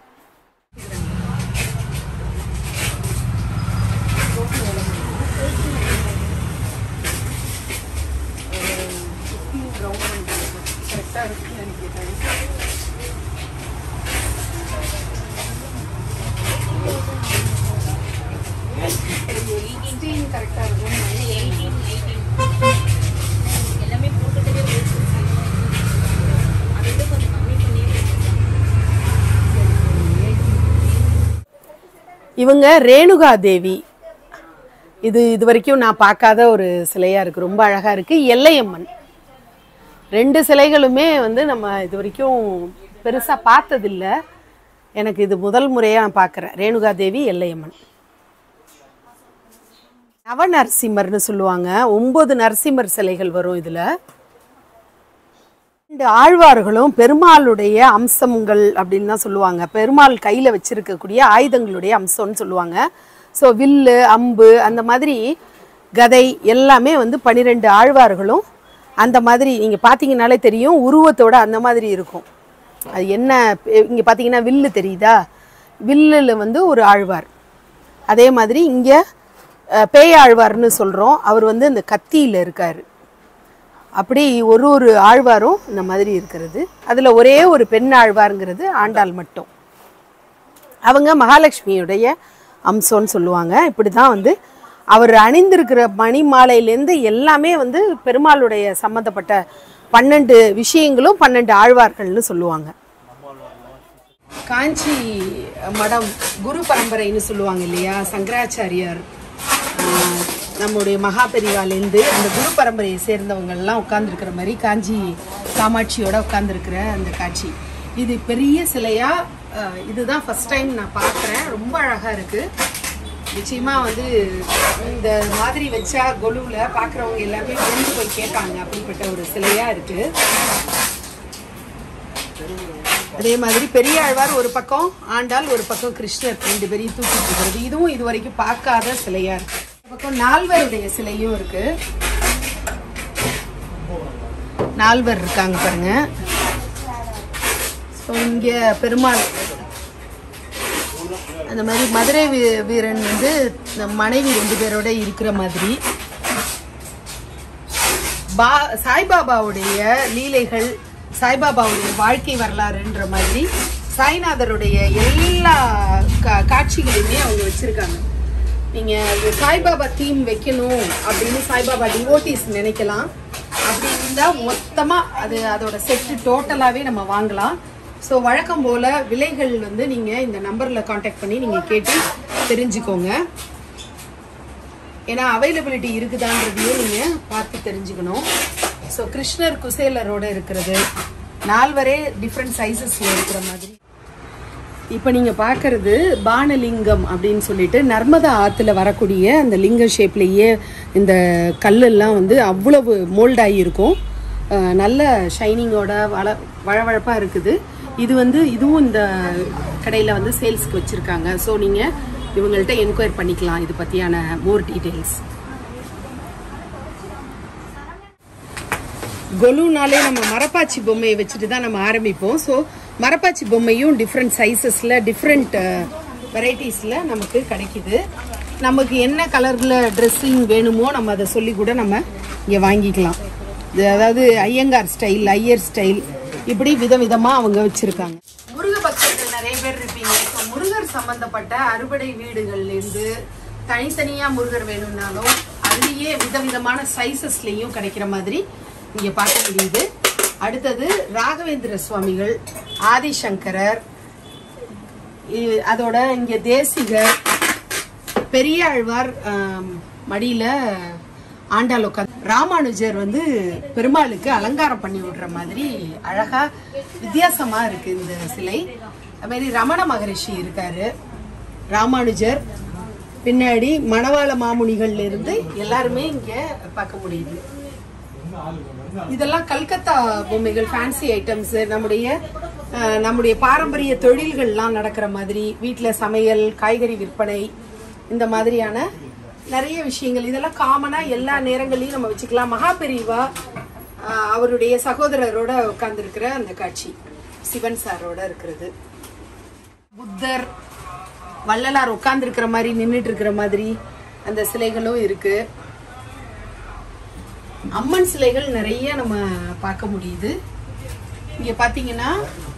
இவங்க ரேணுகா தேவி இது இது வரைக்கும் நான் பார்க்காத ஒரு சிலையாக இருக்குது ரொம்ப அழகாக இருக்குது எல்லையம்மன் ரெண்டு சிலைகளுமே வந்து நம்ம இது வரைக்கும் பெருசாக பார்த்ததில்ல எனக்கு இது முதல் முறையாக நான் பார்க்குறேன் ரேணுகா தேவி எல்லையம்மன் நவநரசிம்மர்னு சொல்லுவாங்க ஒன்பது நரசிம்மர் சிலைகள் வரும் இதில் ரெண்டு ஆழ்வார்களும் பெருமாளுடைய அம்சங்கள் அப்படின்னு தான் சொல்லுவாங்க பெருமாள் கையில் வச்சிருக்கக்கூடிய ஆயுதங்களுடைய அம்சம்னு சொல்லுவாங்க ஸோ வில்லு அம்பு அந்த மாதிரி கதை எல்லாமே வந்து பன்னிரெண்டு ஆழ்வார்களும் அந்த மாதிரி நீங்கள் பார்த்தீங்கனாலே தெரியும் உருவத்தோட அந்த மாதிரி இருக்கும் அது என்ன இங்கே பார்த்தீங்கன்னா வில்லு தெரியுதா வில்லில் வந்து ஒரு ஆழ்வார் அதே மாதிரி இங்கே பேயாழ்வார்னு சொல்கிறோம் அவர் வந்து இந்த கத்தியில் இருக்கார் அப்படி ஒரு ஒரு ஆழ்வாரும் இந்த மாதிரி இருக்கிறது அதில் ஒரே ஒரு பெண் ஆழ்வாருங்கிறது ஆண்டாள் மட்டும் அவங்க மகாலட்சுமியுடைய அம்சம்னு சொல்லுவாங்க இப்படி தான் வந்து அவர் அணிந்திருக்கிற மணி மாலையிலேருந்து எல்லாமே வந்து பெருமாளுடைய சம்மந்தப்பட்ட பன்னெண்டு விஷயங்களும் பன்னெண்டு ஆழ்வார்கள்னு சொல்லுவாங்க காஞ்சி மடம் குரு பரம்பரைன்னு சொல்லுவாங்க இல்லையா சங்கராச்சாரியார் ஆஹ், நம்முடைய மகாபெரிவாலேருந்து அந்த குரு பரம்பரையை சேர்ந்தவங்கெல்லாம் உட்கார்ந்துருக்கிற மாதிரி காஞ்சி காமாட்சியோட உட்கார்ந்துருக்கிற அந்த காட்சி இது பெரிய சிலையா ஆஹ், இதுதான் ஃபர்ஸ்ட் டைம் நான் பார்க்குறேன் ரொம்ப அழகா இருக்கு நிச்சயமா வந்து இந்த மாதிரி வச்சா கொலுவில் பார்க்குறவங்க எல்லாமே விழுந்து போய் கேட்பாங்க அப்படிப்பட்ட ஒரு சிலையா இருக்கு அதே மாதிரி பெரிய ஆழ்வார் ஒரு பக்கம் ஆண்டாள் ஒரு பக்கம் கிருஷ்ணர் ரெண்டு பேரையும் தூக்கிட்டு இருக்கிறது இதுவும் இது வரைக்கும் பார்க்காத சிலையா இருக்கு பக்கம் நால்வருடைய சிலையும் இருக்கு நால்வர் இருக்காங்க பாருங்க ஸோ இங்க பெருமாள் அந்த மாதிரி மதுரை வீ- வீரன் வந்து நம்ம மனைவி ரெண்டு பேரோட இருக்கிற மாதிரி பா சாய்பாபாவுடைய லீலைகள் சாய்பாபாவுடைய வாழ்க்கை வரலாறுன்ற மாதிரி சாய்நாதருடைய எல்லா கா- காட்சிகளையுமே அவங்க வச்சிருக்காங்க நீங்க இது சாய்பாபா தீம் வைக்கணும் அப்படின்னு சாய்பாபா டிவோட்டிஸ் நினைக்கலாம் அப்படி இருந்தா மொத்தமா அது அதோட செட்டு டோட்டலாவே நம்ம வாங்கலாம் ஸோ வழக்கம் போல விலைகள் வந்து நீங்க இந்த நம்பர்ல காண்டாக்ட் பண்ணி நீங்க கேட்டு தெரிஞ்சுக்கோங்க ஏன்னா அவைலபிலிட்டி இருக்குதான்றதையும் நீங்க பார்த்து தெரிஞ்சுக்கணும் ஸோ கிருஷ்ணர் குசேலரோட இருக்கிறது நால்வரே டிஃப்ரெண்ட் சைஸஸ்ல இருக்கிற மாதிரி இப்போ நீங்க பார்க்கறது பானலிங்கம் அப்படின்னு சொல்லிட்டு நர்மதா ஆத்துல வரக்கூடிய அந்த லிங்க ஷேப்லேயே இந்த கல்லெல்லாம் வந்து அவ்வளவு மோல்டாகி இருக்கும் அஹ் நல்ல ஷைனிங்கோட வள வழவழப்பா இருக்குது இது வந்து இதுவும் இந்த கடையில் வந்து சேல்ஸ்க்கு வச்சுருக்காங்க ஸோ நீங்கள் இவங்கள்ட்ட என்கொயர் பண்ணிக்கலாம் இது பற்றியான மோர் டீட்டெயில்ஸ் கொலுனாலே நம்ம மரப்பாச்சி பொம்மையை வச்சுட்டு தான் நம்ம ஆரம்பிப்போம் ஸோ மரப்பாச்சி பொம்மையும் டிஃப்ரெண்ட் சைஸஸில் டிஃப்ரெண்ட் வெரைட்டிஸில் நமக்கு கிடைக்குது நமக்கு என்ன கலரில் ட்ரெஸ்ஸிங் வேணுமோ நம்ம அதை சொல்லி கூட நம்ம இங்கே வாங்கிக்கலாம் இது அதாவது ஐயங்கார் ஸ்டைல் ஐயர் ஸ்டைல் இப்படி விதவிதமாக அவங்க வச்சுருக்காங்க முருக பக்தர்கள் நிறைய பேர் இருப்பீங்க ஸோ முருகர் சம்பந்தப்பட்ட அறுபடை வீடுகள்லேருந்து தனித்தனியாக முருகர் வேணும்னாலும் அதுலேயே விதவிதமான சைஸஸ்லேயும் கிடைக்கிற மாதிரி இங்கே பார்க்க முடியுது அடுத்தது ராகவேந்திர சுவாமிகள் ஆதிசங்கரர் இ- அதோட இங்கே தேசிகர் பெரியாழ்வார் ஆம், மடியில ஆண்டாள் உட்காந்து ராமானுஜர் வந்து பெருமாளுக்கு அலங்காரம் பண்ணி விடுற மாதிரி அழகா வித்தியாசமா இருக்கு இந்த சிலை அது மாதிரி ரமண மகரிஷி இருக்காரு ராமானுஜர் பின்னாடி மணவாள மாமுனிகள்ல இருந்து எல்லாருமே இங்க பார்க்க முடியுது இதெல்லாம் கல்கத்தா பொம்மைகள் ஃபேன்சி ஐட்டம்ஸ் நம்முடைய அஹ், நம்முடைய பாரம்பரிய தொழில்கள்லாம் நடக்கிற மாதிரி வீட்டில் சமையல் காய்கறி விற்பனை இந்த மாதிரியான நிறைய விஷயங்கள் இதெல்லாம் காமனாக எல்லா நேரங்களையும் நம்ம வச்சுக்கலாம் மகாபெரிவா அஹ், அவருடைய சகோதரரோட உட்கார்ந்துருக்கிற அந்த காட்சி சிவன் சாரோட இருக்கிறது புத்தர் வள்ளலார் உட்கார்ந்துருக்கிற மாதிரி நின்றுட்டு இருக்கிற மாதிரி அந்த சிலைகளும் இருக்கு அம்மன் சிலைகள் நிறைய நம்ம பார்க்க முடியுது இங்க பாத்தீங்கன்னா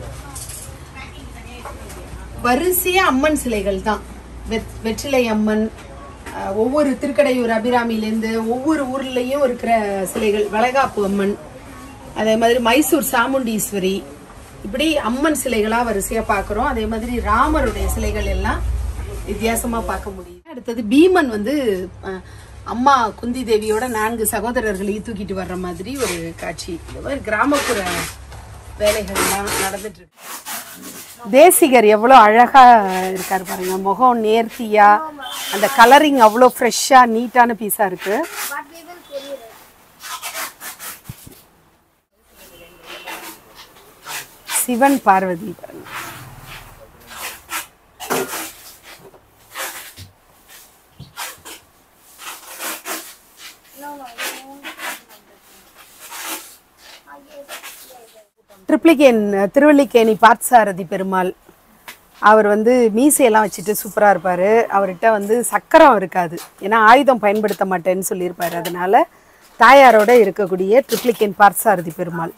வரிசையா அம்மன் சிலைகள் தான் வெத்- வெற்றிலை அம்மன் அஹ், ஒவ்வொரு திருக்கடையூர் அபிராமிலேருந்து ஒவ்வொரு ஊர்லயும் இருக்கிற சிலைகள் வளைகாப்பு அம்மன் அதே மாதிரி மைசூர் சாமுண்டீஸ்வரி இப்படி அம்மன் சிலைகளா வரிசையா பார்க்கிறோம் அதே மாதிரி ராமருடைய சிலைகள் எல்லாம் வித்தியாசமா பார்க்க முடியும் அடுத்தது பீமன் வந்து அஹ், அம்மா குந்தி தேவியோட நான்கு சகோதரர்களையும் தூக்கிட்டு வர்ற மாதிரி ஒரு காட்சி இந்த மாதிரி கிராமப்புற வேலைகள்லாம் நடந்துட்டு இருக்கு தேசிகர் எவ்வளோ அழகா இருக்காரு பாருங்க முகம் நேர்த்தியா அந்த கலரிங் அவ்வளோ ஃப்ரெஷ்ஷா நீட்டான பீஸா இருக்கு சிவன் பார்வதி பாருங்க ட்ரிப்ளிகேன் திருவல்லிக்கேணி பார்த்தசாரதி பெருமாள் அவர் வந்து மீசையெல்லாம் வச்சுட்டு சூப்பராக இருப்பார் அவர்கிட்ட வந்து சக்கரம் இருக்காது ஏன்னா ஆயுதம் பயன்படுத்த மாட்டேன்னு சொல்லியிருப்பாரு அதனால தாயாரோட இருக்கக்கூடிய ட்ரிப்ளிகேன் பார்த்தசாரதி பெருமாள்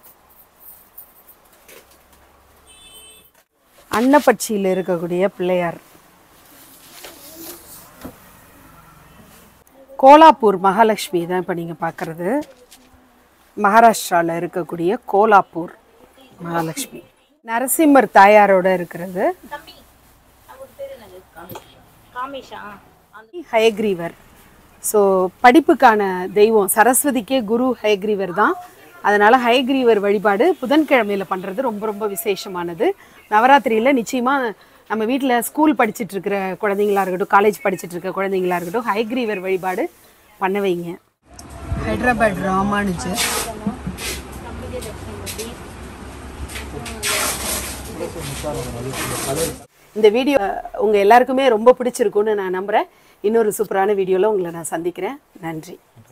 அன்னப்பட்சியில் இருக்கக்கூடிய பிள்ளையார் கோலாப்பூர் மகாலட்சுமி தான் இப்போ நீங்கள் பார்க்குறது மகாராஷ்டிராவில் இருக்கக்கூடிய கோலாப்பூர் மகாலட்சுமி நரசிம்மர் தாயாரோட இருக்கிறது ஹயக்ரீவர் ஸோ படிப்புக்கான தெய்வம் சரஸ்வதிக்கே குரு ஹயக்ரீவர் தான் அதனால ஹயக்ரீவர் வழிபாடு புதன்கிழமையில பண்றது ரொம்ப ரொம்ப விசேஷமானது நவராத்திரியில நிச்சயமா நம்ம வீட்டில் ஸ்கூல் படிச்சிட்டு இருக்கிற குழந்தைங்களா இருக்கட்டும் காலேஜ் படிச்சிட்டு இருக்க குழந்தைங்களா இருக்கட்டும் ஹயக்ரீவர் வழிபாடு பண்ண வைங்க ஹைதராபாத் ராமானுஜர் இந்த வீடியோ உங்கள் எல்லாருக்குமே ரொம்ப பிடிச்சிருக்குன்னு நான் நம்புகிறேன் இன்னொரு சூப்பரான வீடியோவில் உங்களை நான் சந்திக்கிறேன் நன்றி